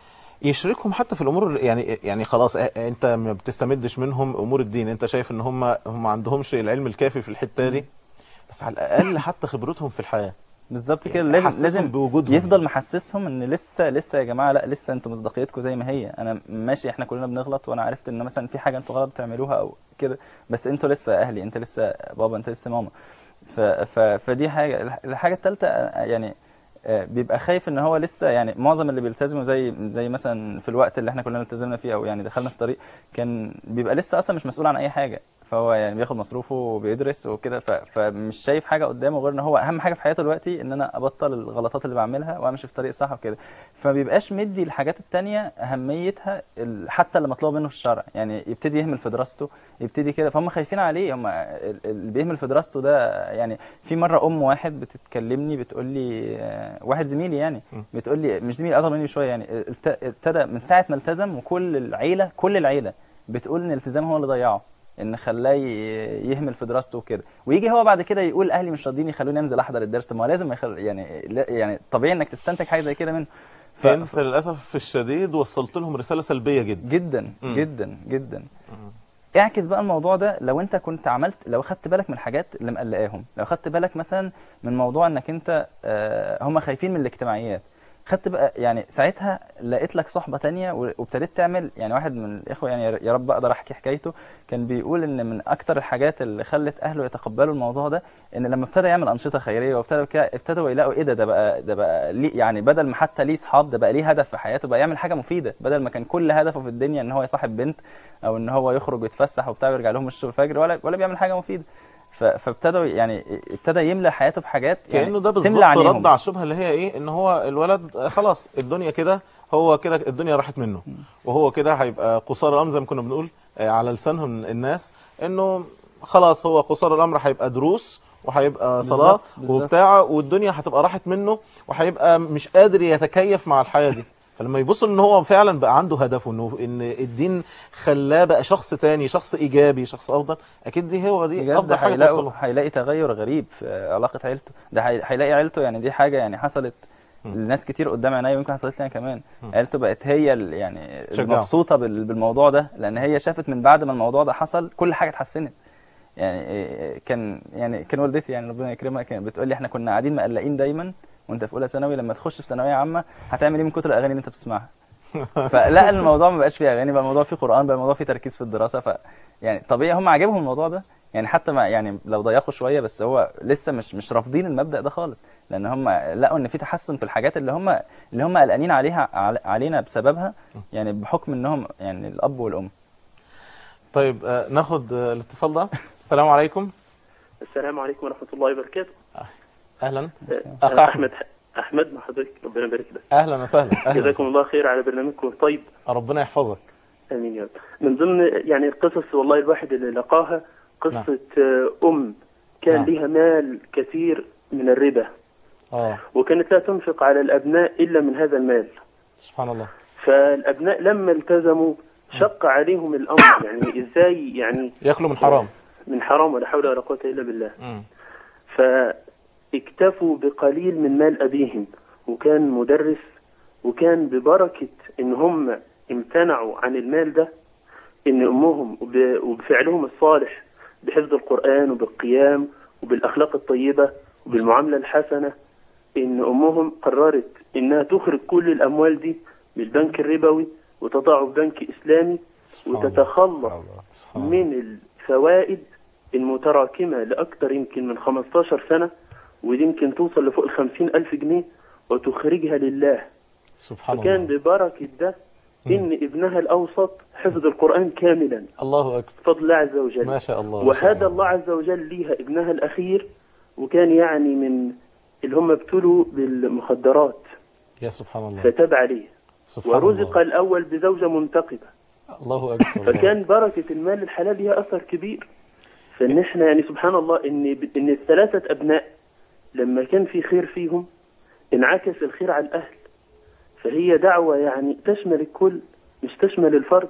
S2: يشركهم حتى في الامور يعني يعني خلاص اه، انت ما بتستمدش منهم امور الدين انت شايف ان هم هم ما عندهمش العلم الكافي في الحته دي بس على الاقل حتى خبرتهم في الحياه
S3: بالظبط كده
S2: يعني
S3: لازم
S2: حسسهم
S3: لازم
S2: بوجودهم.
S3: يفضل محسسهم ان لسه لسه يا جماعه لا لسه انتوا مصداقيتكم زي ما هي انا ماشي احنا كلنا بنغلط وانا عرفت ان مثلا في حاجه انتوا غلط بتعملوها او كده بس انتوا لسه اهلي انت لسه بابا انت لسه ماما ف ف فدي حاجه الح- الحاجه الثالثه يعني آه، بيبقى خايف ان هو لسه يعني معظم اللي بيلتزموا زي زي مثلا في الوقت اللي احنا كلنا التزمنا فيه او يعني دخلنا في طريق كان بيبقى لسه اصلا مش مسؤول عن اي حاجه فهو يعني بياخد مصروفه وبيدرس وكده ف- فمش شايف حاجه قدامه غير ان هو اهم حاجه في حياته دلوقتي ان انا ابطل الغلطات اللي بعملها وامشي في الطريق الصح وكده فما بيبقاش مدي الحاجات التانية اهميتها ال- حتى اللي مطلوب منه في الشرع يعني يبتدي يهمل في دراسته يبتدي كده فهم خايفين عليه هم ال- اللي بيهمل في دراسته ده يعني في مره ام واحد بتتكلمني بتقول لي آه، واحد زميلي يعني بتقول لي مش زميلي اصغر مني بشويه يعني الت- ابتدى من ساعه ما التزم وكل العيله كل العيله بتقول ان الالتزام هو اللي ضيعه ان خلاه ي- يهمل في دراسته وكده ويجي هو بعد كده يقول اهلي مش راضيين يخلوني انزل احضر الدرس طب ما هو لازم يخل... يعني لا- يعني طبيعي انك تستنتج حاجه زي كده منه ف...
S2: انت للاسف الشديد وصلت لهم رساله سلبيه جدا
S3: جدا
S2: مم.
S3: جدا جدا اعكس بقى الموضوع ده لو انت كنت عملت لو خدت بالك من الحاجات اللي مقلقاهم لو خدت بالك مثلا من موضوع انك انت آه، هم خايفين من الاجتماعيات خدت بقى يعني ساعتها لقيت لك صحبه تانية و- وابتديت تعمل يعني واحد من الاخوه يعني يا رب اقدر احكي حكايته كان بيقول ان من اكتر الحاجات اللي خلت اهله يتقبلوا الموضوع ده ان لما ابتدى يعمل انشطه خيريه وابتدى كده ابتدوا يلاقوا ايه ده ده بقى ده بقى ليه يعني بدل ما حتى ليه اصحاب ده بقى ليه هدف في حياته بقى يعمل حاجه مفيده بدل ما كان كل هدفه في الدنيا ان هو يصاحب بنت او ان هو يخرج ويتفسح وبتاع ويرجع لهم الشغل الفجر ولا ولا بيعمل حاجه مفيده ف- فابتدوا يعني ابتدى يملى حياته بحاجات يعني
S2: كانه ده
S3: تملى
S2: بالظبط
S3: عينيهم.
S2: رد على الشبهه اللي هي ايه ان هو الولد آه، خلاص الدنيا كده هو كده الدنيا راحت منه وهو كده هيبقى قصار الامر زي ما كنا بنقول آه، على لسانهم الناس انه خلاص هو قصار الامر هيبقى دروس وهيبقى صلاه
S3: بالظبط، بالظبط.
S2: وبتاع والدنيا هتبقى راحت منه وهيبقى مش قادر يتكيف مع الحياه دي فلما يبص ان هو فعلا بقى عنده هدف وانه ان الدين خلاه بقى شخص تاني شخص ايجابي شخص افضل اكيد دي هو دي
S3: بجد
S2: افضل حاجه
S3: هيلاقوا
S2: توصله
S3: هيلاقي تغير غريب في علاقه عيلته ده هي- هيلاقي عيلته يعني دي حاجه يعني حصلت لناس كتير قدام عينيا ويمكن حصلت لي انا كمان عيلته بقت هي ال- يعني
S2: شجعه.
S3: المبسوطه بال- بالموضوع ده لان هي شافت من بعد ما الموضوع ده حصل كل حاجه اتحسنت يعني إيه، كان يعني كان والدتي يعني ربنا يكرمها كانت بتقول لي احنا كنا قاعدين مقلقين دايما وانت في اولى ثانوي لما تخش في ثانويه عامه هتعمل ايه من كتر الاغاني اللي انت بتسمعها فلا الموضوع ما بقاش فيه اغاني بقى الموضوع فيه قران بقى الموضوع فيه تركيز في الدراسه ف يعني طبيعي هم عاجبهم الموضوع ده يعني حتى ما يعني لو ضيقوا شويه بس هو لسه مش مش رافضين المبدا ده خالص لان هم لقوا ان في تحسن في الحاجات اللي هم اللي هم قلقانين عليها عل- علينا بسببها يعني بحكم انهم يعني الاب والام
S2: طيب آه، ناخد آه، الاتصال ده السلام عليكم
S6: السلام عليكم ورحمة الله وبركاته
S2: اهلا
S6: أه،
S2: اخ
S6: أنا
S2: احمد
S6: أحمد أحمد مع حضرتك ربنا يبارك لك
S2: اهلا وسهلا اهلا
S6: جزاكم
S2: وسهلا.
S6: الله خير على برنامجكم الطيب
S2: ربنا يحفظك
S6: آمين يا رب من ضمن يعني القصص والله الواحد اللي لقاها قصة آه، أم كان
S2: نعم.
S6: لها مال كثير من الربا
S2: اه
S6: وكانت لا تنفق على الأبناء إلا من هذا المال
S2: سبحان الله
S6: فالأبناء لما التزموا شق عليهم الأمر يعني إزاي يعني
S2: ياكلوا من حرام
S6: من حرام ولا حول ولا قوة إلا بالله
S2: مم.
S6: فاكتفوا بقليل من مال أبيهم وكان مدرس وكان ببركة إن هم امتنعوا عن المال ده إن أمهم وب- وبفعلهم الصالح بحفظ القرآن وبالقيام وبالأخلاق الطيبة وبالمعاملة الحسنة إن أمهم قررت إنها تخرج كل الأموال دي من البنك الربوي وتضعه في بنك إسلامي
S2: سبحان الله.
S6: وتتخلص
S2: سبحان الله.
S6: من الفوائد المتراكمة لأكثر يمكن من 15 سنة ودي يمكن توصل لفوق الخمسين ألف جنيه وتخرجها لله
S2: سبحان
S6: فكان
S2: الله
S6: ببركة ده إن ابنها الأوسط حفظ القرآن كاملا
S2: الله اكبر
S6: بفضل الله عز وجل
S2: ما شاء الله ما شاء
S6: وهذا الله عز وجل ليها ابنها الأخير وكان يعني من اللي هم ابتلوا بالمخدرات
S2: يا سبحان الله
S6: فتاب عليه
S2: سبحان
S6: ورزق
S2: الله
S6: الأول بزوجة منتقبة
S2: الله اكبر الله.
S6: فكان بركة المال الحلال ليها أثر كبير فإن إحنا يعني سبحان الله إن إن الثلاثة أبناء لما كان في خير فيهم انعكس الخير على الأهل فهي دعوة يعني تشمل الكل مش تشمل الفرد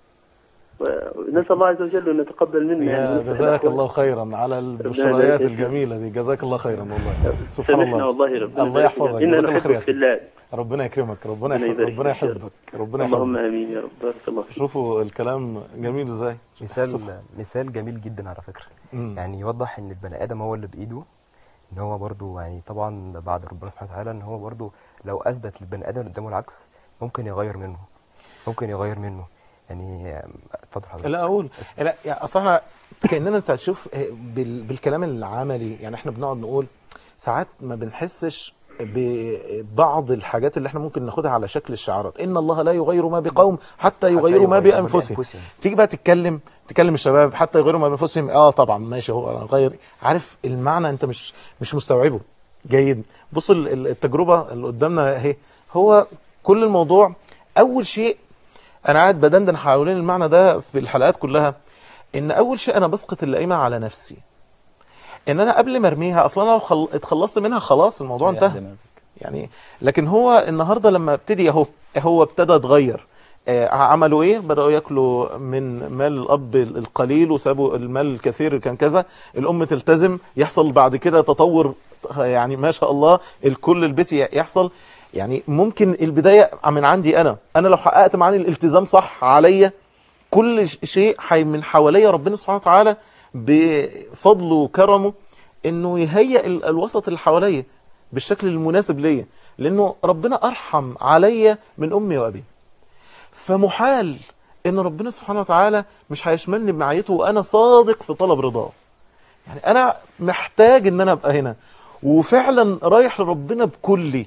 S6: ونسأل الله عز وجل أن يتقبل منا
S2: يا
S6: يعني
S2: جزاك الله خيرا على البشريات الجميلة دي جزاك الله خيرا والله سبحان
S6: سامحنا
S2: الله
S6: والله ربنا
S2: الله
S6: يبارك
S2: يحفظك
S6: فينا. إنا
S2: جزاك الله خير يا
S6: نحبك في
S2: أخي
S6: الله
S2: ربنا يكرمك ربنا
S6: ربنا
S2: يحب
S6: يبارك
S2: ربنا
S6: فيك يا رب.
S2: يحبك ربنا
S6: اللهم
S2: يحبك
S6: آمين يا رب بارك الله فيك
S2: شوفوا الكلام جميل ازاي
S4: مثال
S2: سبحان-
S4: مثال جميل جدا على فكرة
S2: مم.
S4: يعني يوضح ان البني ادم هو اللي بايده ان هو برضو يعني طبعا بعد ربنا سبحانه وتعالى ان هو برضو لو اثبت للبني ادم اللي قدامه العكس ممكن يغير منه ممكن يغير منه يعني آم، اتفضل حضرتك
S2: لا اقول لا يعني اصل احنا كاننا ساعات شوف بال... بالكلام العملي يعني احنا بنقعد نقول ساعات ما بنحسش ببعض الحاجات اللي احنا ممكن ناخدها على شكل الشعارات ان الله لا يغير ما بقوم حتى يغيروا ما
S4: يغيروا ما
S2: بانفسهم
S4: بأنفسهم.
S2: تيجي بقى تتكلم تكلم الشباب حتى يغيروا ما بانفسهم اه طبعا ماشي هو انا غير عارف المعنى انت مش مش مستوعبه جيد بص ال- ال- التجربه اللي قدامنا اهي هو كل الموضوع اول شيء انا قاعد بدندن حوالين المعنى ده في الحلقات كلها ان اول شيء انا بسقط اللئيمه على نفسي ان انا قبل ما ارميها اصلا انا لو خل... اتخلصت منها خلاص الموضوع انتهى يعني لكن هو النهارده لما ابتدي اهو هو ابتدى اتغير آه، عملوا ايه بداوا ياكلوا من مال الاب القليل وسابوا المال الكثير اللي كان كذا الام تلتزم يحصل بعد كده تطور يعني ما شاء الله الكل البيت يحصل يعني ممكن البدايه من عندي انا انا لو حققت معاني الالتزام صح عليا كل ش- شيء حي من حواليا ربنا سبحانه وتعالى بفضله وكرمه انه يهيئ ال- الوسط اللي حواليا بالشكل المناسب ليا لانه ربنا ارحم عليا من امي وابي فمحال ان ربنا سبحانه وتعالى مش هيشملني بمعيته وانا صادق في طلب رضاه يعني انا محتاج ان انا ابقى هنا وفعلا رايح لربنا بكلي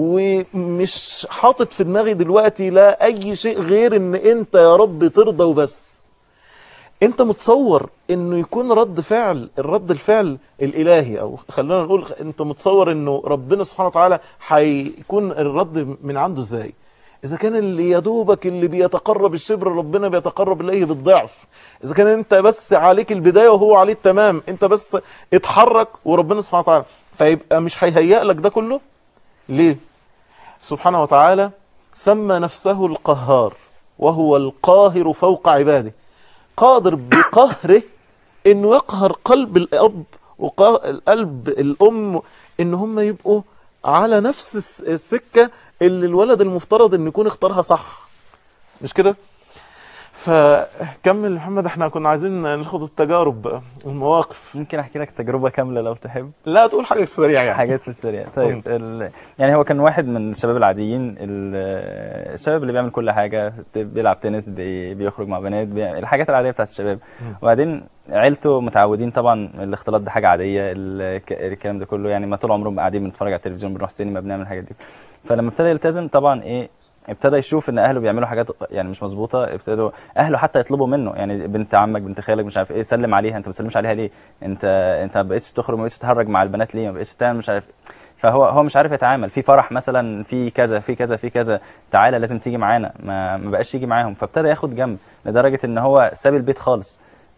S2: ومش حاطط في دماغي دلوقتي لا اي شيء غير ان انت يا رب ترضى وبس انت متصور انه يكون رد فعل الرد الفعل الالهي او خلينا نقول انت متصور انه ربنا سبحانه وتعالى هيكون الرد من عنده ازاي اذا كان اللي يدوبك اللي بيتقرب الشبر ربنا بيتقرب اليه بالضعف اذا كان انت بس عليك البدايه وهو عليه التمام انت بس اتحرك وربنا سبحانه وتعالى فيبقى مش هيهيأ لك ده كله ليه سبحانه وتعالى سمى نفسه القهار وهو القاهر فوق عباده قادر بقهره انه يقهر قلب الاب وقلب الام ان هم يبقوا على نفس الس- السكه اللي الولد المفترض انه يكون اختارها صح مش كده فكمل محمد احنا كنا عايزين ناخد التجارب بقى والمواقف
S3: ممكن احكي لك تجربه كامله لو تحب
S2: لا تقول حاجه سريعه يعني
S3: حاجات في السريع طيب ال... يعني هو كان واحد من الشباب العاديين ال- الشباب اللي بيعمل كل حاجه بيلعب تنس بي... بيخرج مع بنات بي... الحاجات العاديه بتاعت الشباب وبعدين عيلته متعودين طبعا الاختلاط ده حاجه عاديه الك... الكلام ده كله يعني ما طول عمرهم قاعدين بنتفرج على التلفزيون بنروح سينما بنعمل الحاجات دي فلما ابتدى يلتزم طبعا ايه ابتدى يشوف ان اهله بيعملوا حاجات يعني مش مظبوطه ابتدوا اهله حتى يطلبوا منه يعني بنت عمك بنت خالك مش عارف ايه سلم عليها انت ما بتسلمش عليها ليه انت انت ما بقتش تخرج ما بقتش تتهرج مع البنات ليه ما بقتش تعمل مش عارف فهو هو مش عارف يتعامل في فرح مثلا في كذا في كذا في كذا تعالى لازم تيجي معانا ما ما بقاش يجي معاهم فابتدى ياخد جنب لدرجه ان هو ساب البيت خالص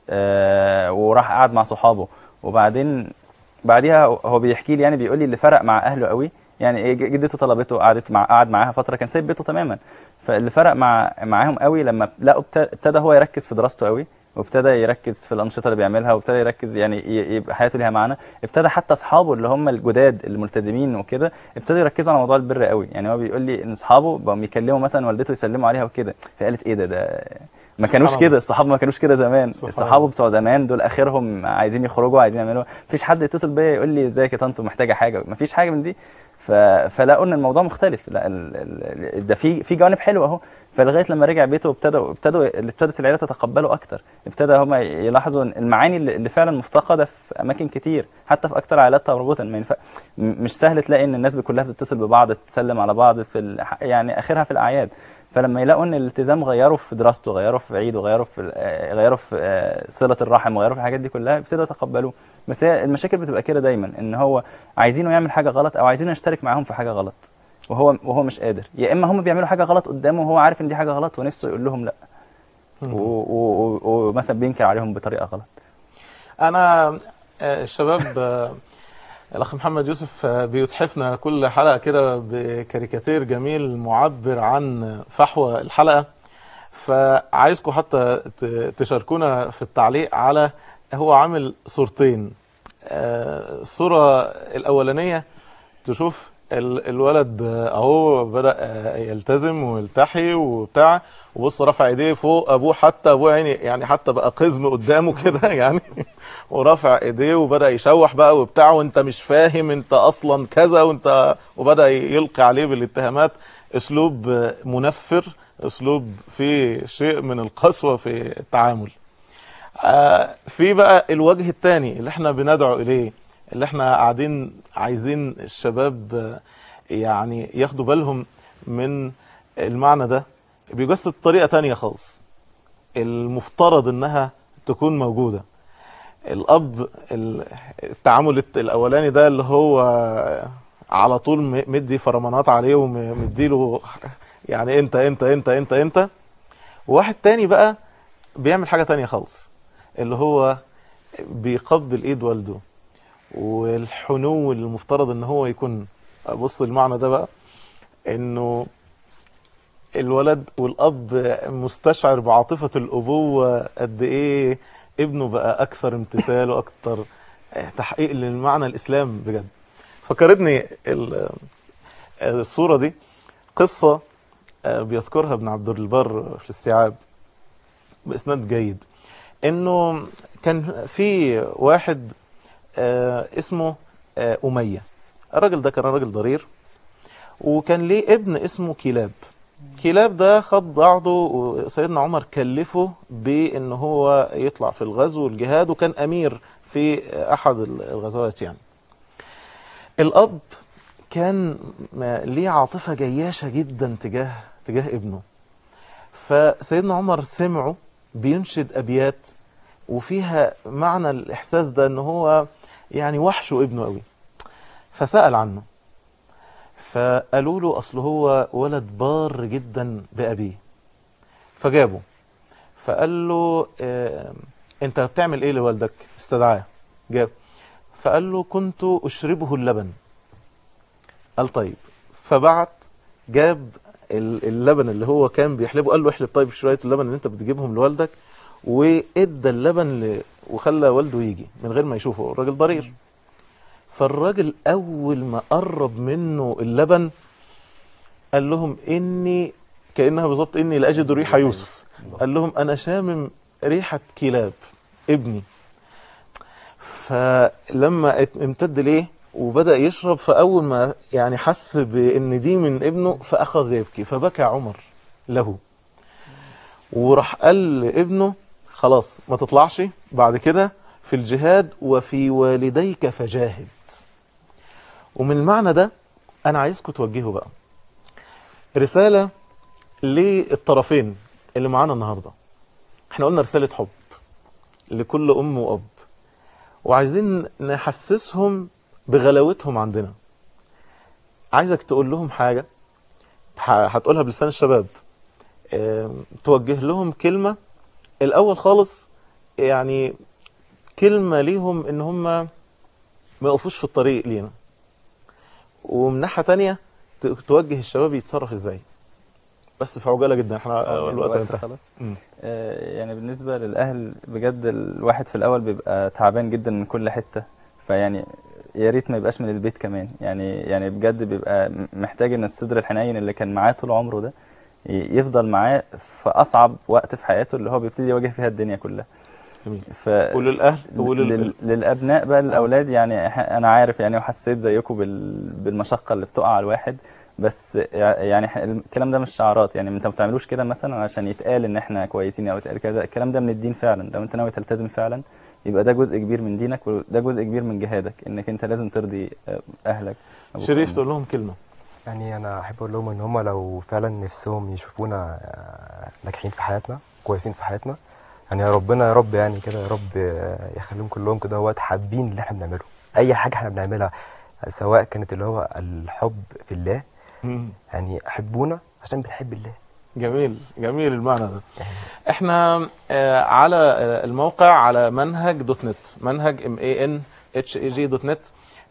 S3: آه وراح قعد مع صحابه وبعدين بعديها هو بيحكي لي يعني بيقول لي اللي فرق مع اهله قوي يعني إيه جدته طلبته قعدت مع قعد معاها فتره كان سايب بيته تماما فاللي فرق مع معاهم قوي لما لقوا ابت- ابتدى هو يركز في دراسته قوي وابتدى يركز في الانشطه اللي بيعملها وابتدى يركز يعني ي- يبقى حياته ليها معنى ابتدى حتى اصحابه اللي هم الجداد الملتزمين وكده ابتدوا يركزوا على موضوع البر قوي يعني هو بيقول لي ان اصحابه بقوا يكلموا مثلا والدته يسلموا عليها وكده فقالت ايه ده ده ما كانوش
S2: سبحان
S3: كده
S2: الله.
S3: الصحابه ما كانوش كده زمان
S2: سبحان
S3: الصحابه
S2: الله.
S3: بتوع زمان دول اخرهم عايزين يخرجوا عايزين يعملوا مفيش حد يتصل بيا يقول لي ازيك يا طنط محتاجه حاجه مفيش حاجه من دي ف... فلقوا ان الموضوع مختلف لا ال... ال... ده في في جوانب حلوه اهو فلغايه لما رجع بيته ابتدوا ابتدوا ابتدت العيله تتقبله اكتر ابتدى هم يلاحظوا إن المعاني اللي اللي فعلا مفتقده في اماكن كتير حتى في اكتر عائلات تربطا ما ينفع م- مش سهل تلاقي ان الناس كلها بتتصل ببعض تسلم على بعض في ال... يعني اخرها في الاعياد فلما يلاقوا ان الالتزام غيروا في دراسته غيروا في عيده غيروا في آه، غيروا في آه، صله الرحم غيروا في الحاجات دي كلها ابتدوا يتقبلوه بس هي المشاكل بتبقى كده دايما ان هو عايزينه يعمل حاجه غلط او عايزينه يشترك معاهم في حاجه غلط وهو وهو مش قادر يا اما هم بيعملوا حاجه غلط قدامه وهو عارف ان دي حاجه غلط ونفسه يقول لهم لا و- و- و- ومثلا بينكر عليهم بطريقه غلط
S2: انا آه، الشباب آه، الاخ محمد يوسف آه، بيتحفنا كل حلقه كده بكاريكاتير جميل معبر عن فحوى الحلقه فعايزكم حتى ت- تشاركونا في التعليق على هو عامل صورتين آه، الصوره الاولانيه تشوف ال- الولد آه، اهو بدأ آه، يلتزم ويلتحي وبتاع وبص رفع ايديه فوق ابوه حتى ابوه يعني يعني حتى بقى قزم قدامه كده يعني ورفع ايديه وبدأ يشوح بقى وبتاع وانت مش فاهم انت اصلا كذا وانت وبدأ يلقي عليه بالاتهامات اسلوب آه، منفر اسلوب فيه شيء من القسوة في التعامل آه، في بقى الوجه الثاني اللي احنا بندعو اليه اللي احنا قاعدين عايزين الشباب آه، يعني ياخدوا بالهم من المعنى ده بيجسد طريقة تانية خالص المفترض انها تكون موجودة الاب ال- التعامل الت- الاولاني ده اللي هو على طول م- مدي فرمانات عليه ومديله يعني انت انت انت انت انت واحد تاني بقى بيعمل حاجة تانية خالص اللي هو بيقبل ايد والده والحنو اللي المفترض ان هو يكون بص المعنى ده بقى انه الولد والاب مستشعر بعاطفة الابوة قد ايه ابنه بقى اكثر امتثال واكثر تحقيق للمعنى الاسلام بجد فكرتني ال- الصورة دي قصة بيذكرها ابن عبد البر في الاستيعاب باسناد جيد انه كان في واحد آه، اسمه آه، أمية الراجل ده كان راجل ضرير وكان ليه ابن اسمه كلاب كلاب ده خد بعضه وسيدنا عمر كلفه بان هو يطلع في الغزو والجهاد وكان امير في احد الغزوات يعني الاب كان ما- ليه عاطفة جياشة جدا تجاه تجاه ابنه فسيدنا عمر سمعه بينشد ابيات وفيها معنى الاحساس ده ان هو يعني وحشه ابنه قوي فسأل عنه فقالوا له اصل هو ولد بار جدا بأبيه فجابه فقال له آه انت بتعمل ايه لوالدك استدعاه جاب فقال له كنت اشربه اللبن قال طيب فبعت جاب ال- اللبن اللي هو كان بيحلبه قال له احلب طيب شويه اللبن اللي انت بتجيبهم لوالدك وادى اللبن ل... وخلى والده يجي من غير ما يشوفه الراجل ضرير فالراجل اول ما قرب منه اللبن قال لهم اني كانها بالظبط اني لاجد ريح يوسف قال لهم انا شامم ريحه كلاب ابني فلما ات- امتد ليه وبدأ يشرب فأول ما يعني حس بإن دي من ابنه فأخذ يبكي فبكى عمر له وراح قال لابنه خلاص ما تطلعش بعد كده في الجهاد وفي والديك فجاهد ومن المعنى ده أنا عايزكم توجهوا بقى رسالة للطرفين اللي معانا النهاردة احنا قلنا رسالة حب لكل أم وأب وعايزين نحسسهم بغلاوتهم عندنا عايزك تقول لهم حاجة ه- هتقولها بلسان الشباب آم، توجه لهم كلمة الأول خالص يعني كلمة ليهم إن هم ما يقفوش في الطريق لينا ومن ناحية تانية ت- توجه الشباب يتصرف ازاي بس في عجالة جدا احنا الوقت
S3: الوقت
S2: انتهى
S3: خلاص
S2: مم.
S3: آه، يعني بالنسبة للأهل بجد الواحد في الأول بيبقى تعبان جدا من كل حتة فيعني يا ريت ما يبقاش من البيت كمان يعني يعني بجد بيبقى م- محتاج ان الصدر الحنين اللي كان معاه طول عمره ده ي- يفضل معاه في أصعب وقت في حياته اللي هو بيبتدي يواجه فيها الدنيا كلها
S2: جميل
S3: ف
S2: وللأهل ولل...
S3: لل... للابناء بقى الاولاد يعني إح- انا عارف يعني وحسيت زيكم بال... بالمشقه اللي بتقع على الواحد بس يع- يعني ح- الكلام ده مش شعارات يعني انت ما بتعملوش كده مثلا عشان يتقال ان احنا كويسين او يتقال كذا الكلام ده من الدين فعلا لو انت ناوي تلتزم فعلا يبقى ده جزء كبير من دينك وده جزء كبير من جهادك انك انت لازم ترضي آه، اهلك أبوك
S2: شريف
S3: وأمك.
S2: تقول لهم كلمة
S4: يعني انا احب اقول لهم ان هم لو فعلا نفسهم يشوفونا آه، ناجحين في حياتنا كويسين في حياتنا يعني يا ربنا يا رب يعني كده يا رب آه، يخليهم كلهم كده هو حابين اللي احنا بنعمله اي حاجه احنا بنعملها سواء كانت اللي هو الحب في الله
S2: مم.
S4: يعني احبونا عشان بنحب الله
S2: جميل جميل المعنى ده احنا آه، على آه، الموقع على منهج دوت نت منهج ام اي ان اتش اي جي دوت نت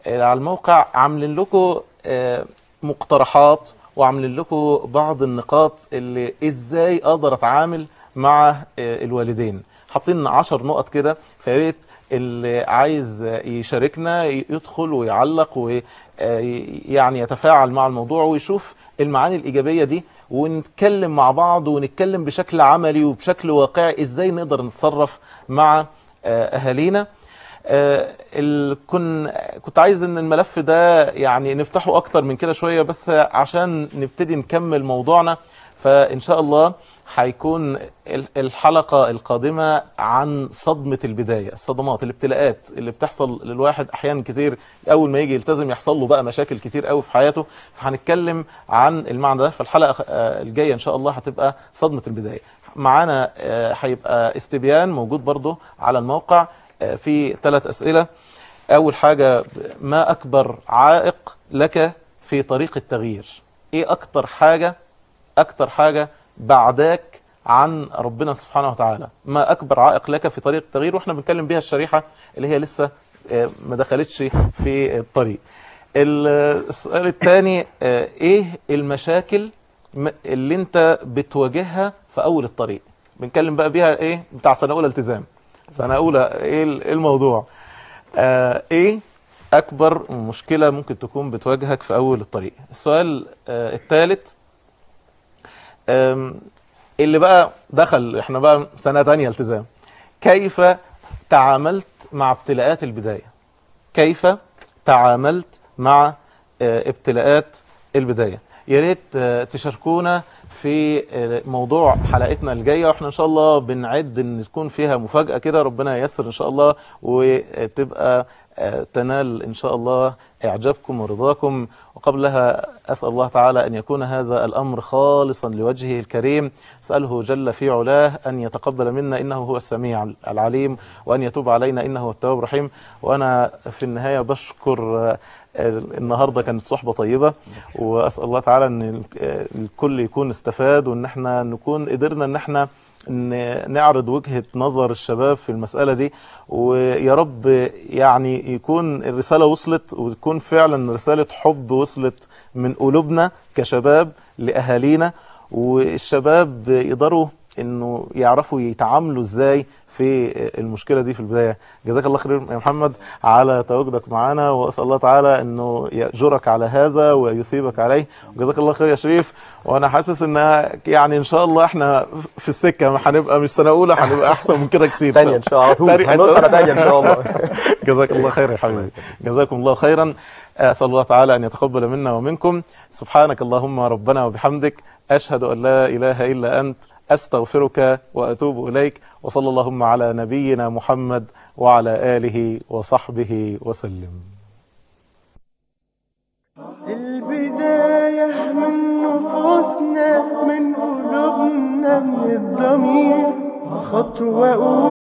S2: آه، على الموقع عاملين لكم آه، مقترحات وعاملين لكم بعض النقاط اللي ازاي اقدر اتعامل مع آه، الوالدين حاطين عشر نقط كده فيا ريت اللي عايز يشاركنا يدخل ويعلق ويعني يتفاعل مع الموضوع ويشوف المعاني الإيجابية دي ونتكلم مع بعض ونتكلم بشكل عملي وبشكل واقعي ازاي نقدر نتصرف مع آه، أهالينا آه، ال- كن كنت عايز ان الملف ده يعني نفتحه اكتر من كده شوية بس عشان نبتدي نكمل موضوعنا فان شاء الله هيكون ال- الحلقة القادمة عن صدمة البداية الصدمات الابتلاءات اللي بتحصل للواحد احيانا كتير اول ما يجي يلتزم يحصل له بقى مشاكل كتير قوي في حياته فهنتكلم عن المعنى ده فالحلقة آه، الجاية ان شاء الله هتبقى صدمة البداية معانا آه، هيبقى استبيان موجود برضو على الموقع آه، في ثلاث أسئلة أول حاجة ما أكبر عائق لك في طريق التغيير إيه أكتر حاجة أكتر حاجة بعداك عن ربنا سبحانه وتعالى ما أكبر عائق لك في طريق التغيير وإحنا بنتكلم بيها الشريحة اللي هي لسه آه، ما دخلتش في الطريق ال- السؤال الثاني إيه المشاكل م- اللي أنت بتواجهها في أول الطريق بنتكلم بقى بيها إيه بتاع سنة أولى التزام سنة أولى إيه ال- إيه الموضوع آه إيه أكبر مشكلة ممكن تكون بتواجهك في أول الطريق السؤال آه الثالث آم، اللي بقى دخل احنا بقى سنة تانية التزام كيف تعاملت مع ابتلاءات البداية كيف تعاملت مع آه، ابتلاءات البداية يا ريت آه، تشاركونا في آه، موضوع حلقتنا الجاية واحنا ان شاء الله بنعد ان تكون فيها مفاجأة كده ربنا ييسر ان شاء الله وتبقى آه، تنال ان شاء الله اعجابكم ورضاكم وقبلها اسال الله تعالى ان يكون هذا الامر خالصا لوجهه الكريم اساله جل في علاه ان يتقبل منا انه هو السميع العليم وان يتوب علينا انه هو التواب الرحيم وانا في النهايه بشكر آه، النهارده كانت صحبه طيبه واسال الله تعالى ان ال- آه، الكل يكون استفاد وان احنا نكون قدرنا ان احنا ن- نعرض وجهة نظر الشباب في المسألة دي ويا رب يعني يكون الرسالة وصلت وتكون فعلا رسالة حب وصلت من قلوبنا كشباب لأهالينا والشباب يقدروا انه يعرفوا يتعاملوا ازاي في المشكلة دي في البداية جزاك الله خير يا محمد على تواجدك معنا واسأل الله تعالى انه يأجرك على هذا ويثيبك عليه وجزاك الله خير يا شريف وانا حاسس انها يعني ان شاء الله احنا في السكة هنبقى مش سنة اولى هنبقى احسن من كده كتير
S4: تانية ان شاء الله على طول
S2: تاني-
S4: هنقول على تانية ان شاء الله
S2: جزاك الله خير يا حبيبي جزاكم الله خيرا أسأل الله تعالى أن يتقبل منا ومنكم سبحانك اللهم ربنا وبحمدك أشهد أن لا إله إلا أنت أستغفرك وأتوب إليك وصلى اللهم على نبينا محمد وعلى آله وصحبه وسلم
S7: البداية من نفوسنا من قلوبنا من الضمير خطوة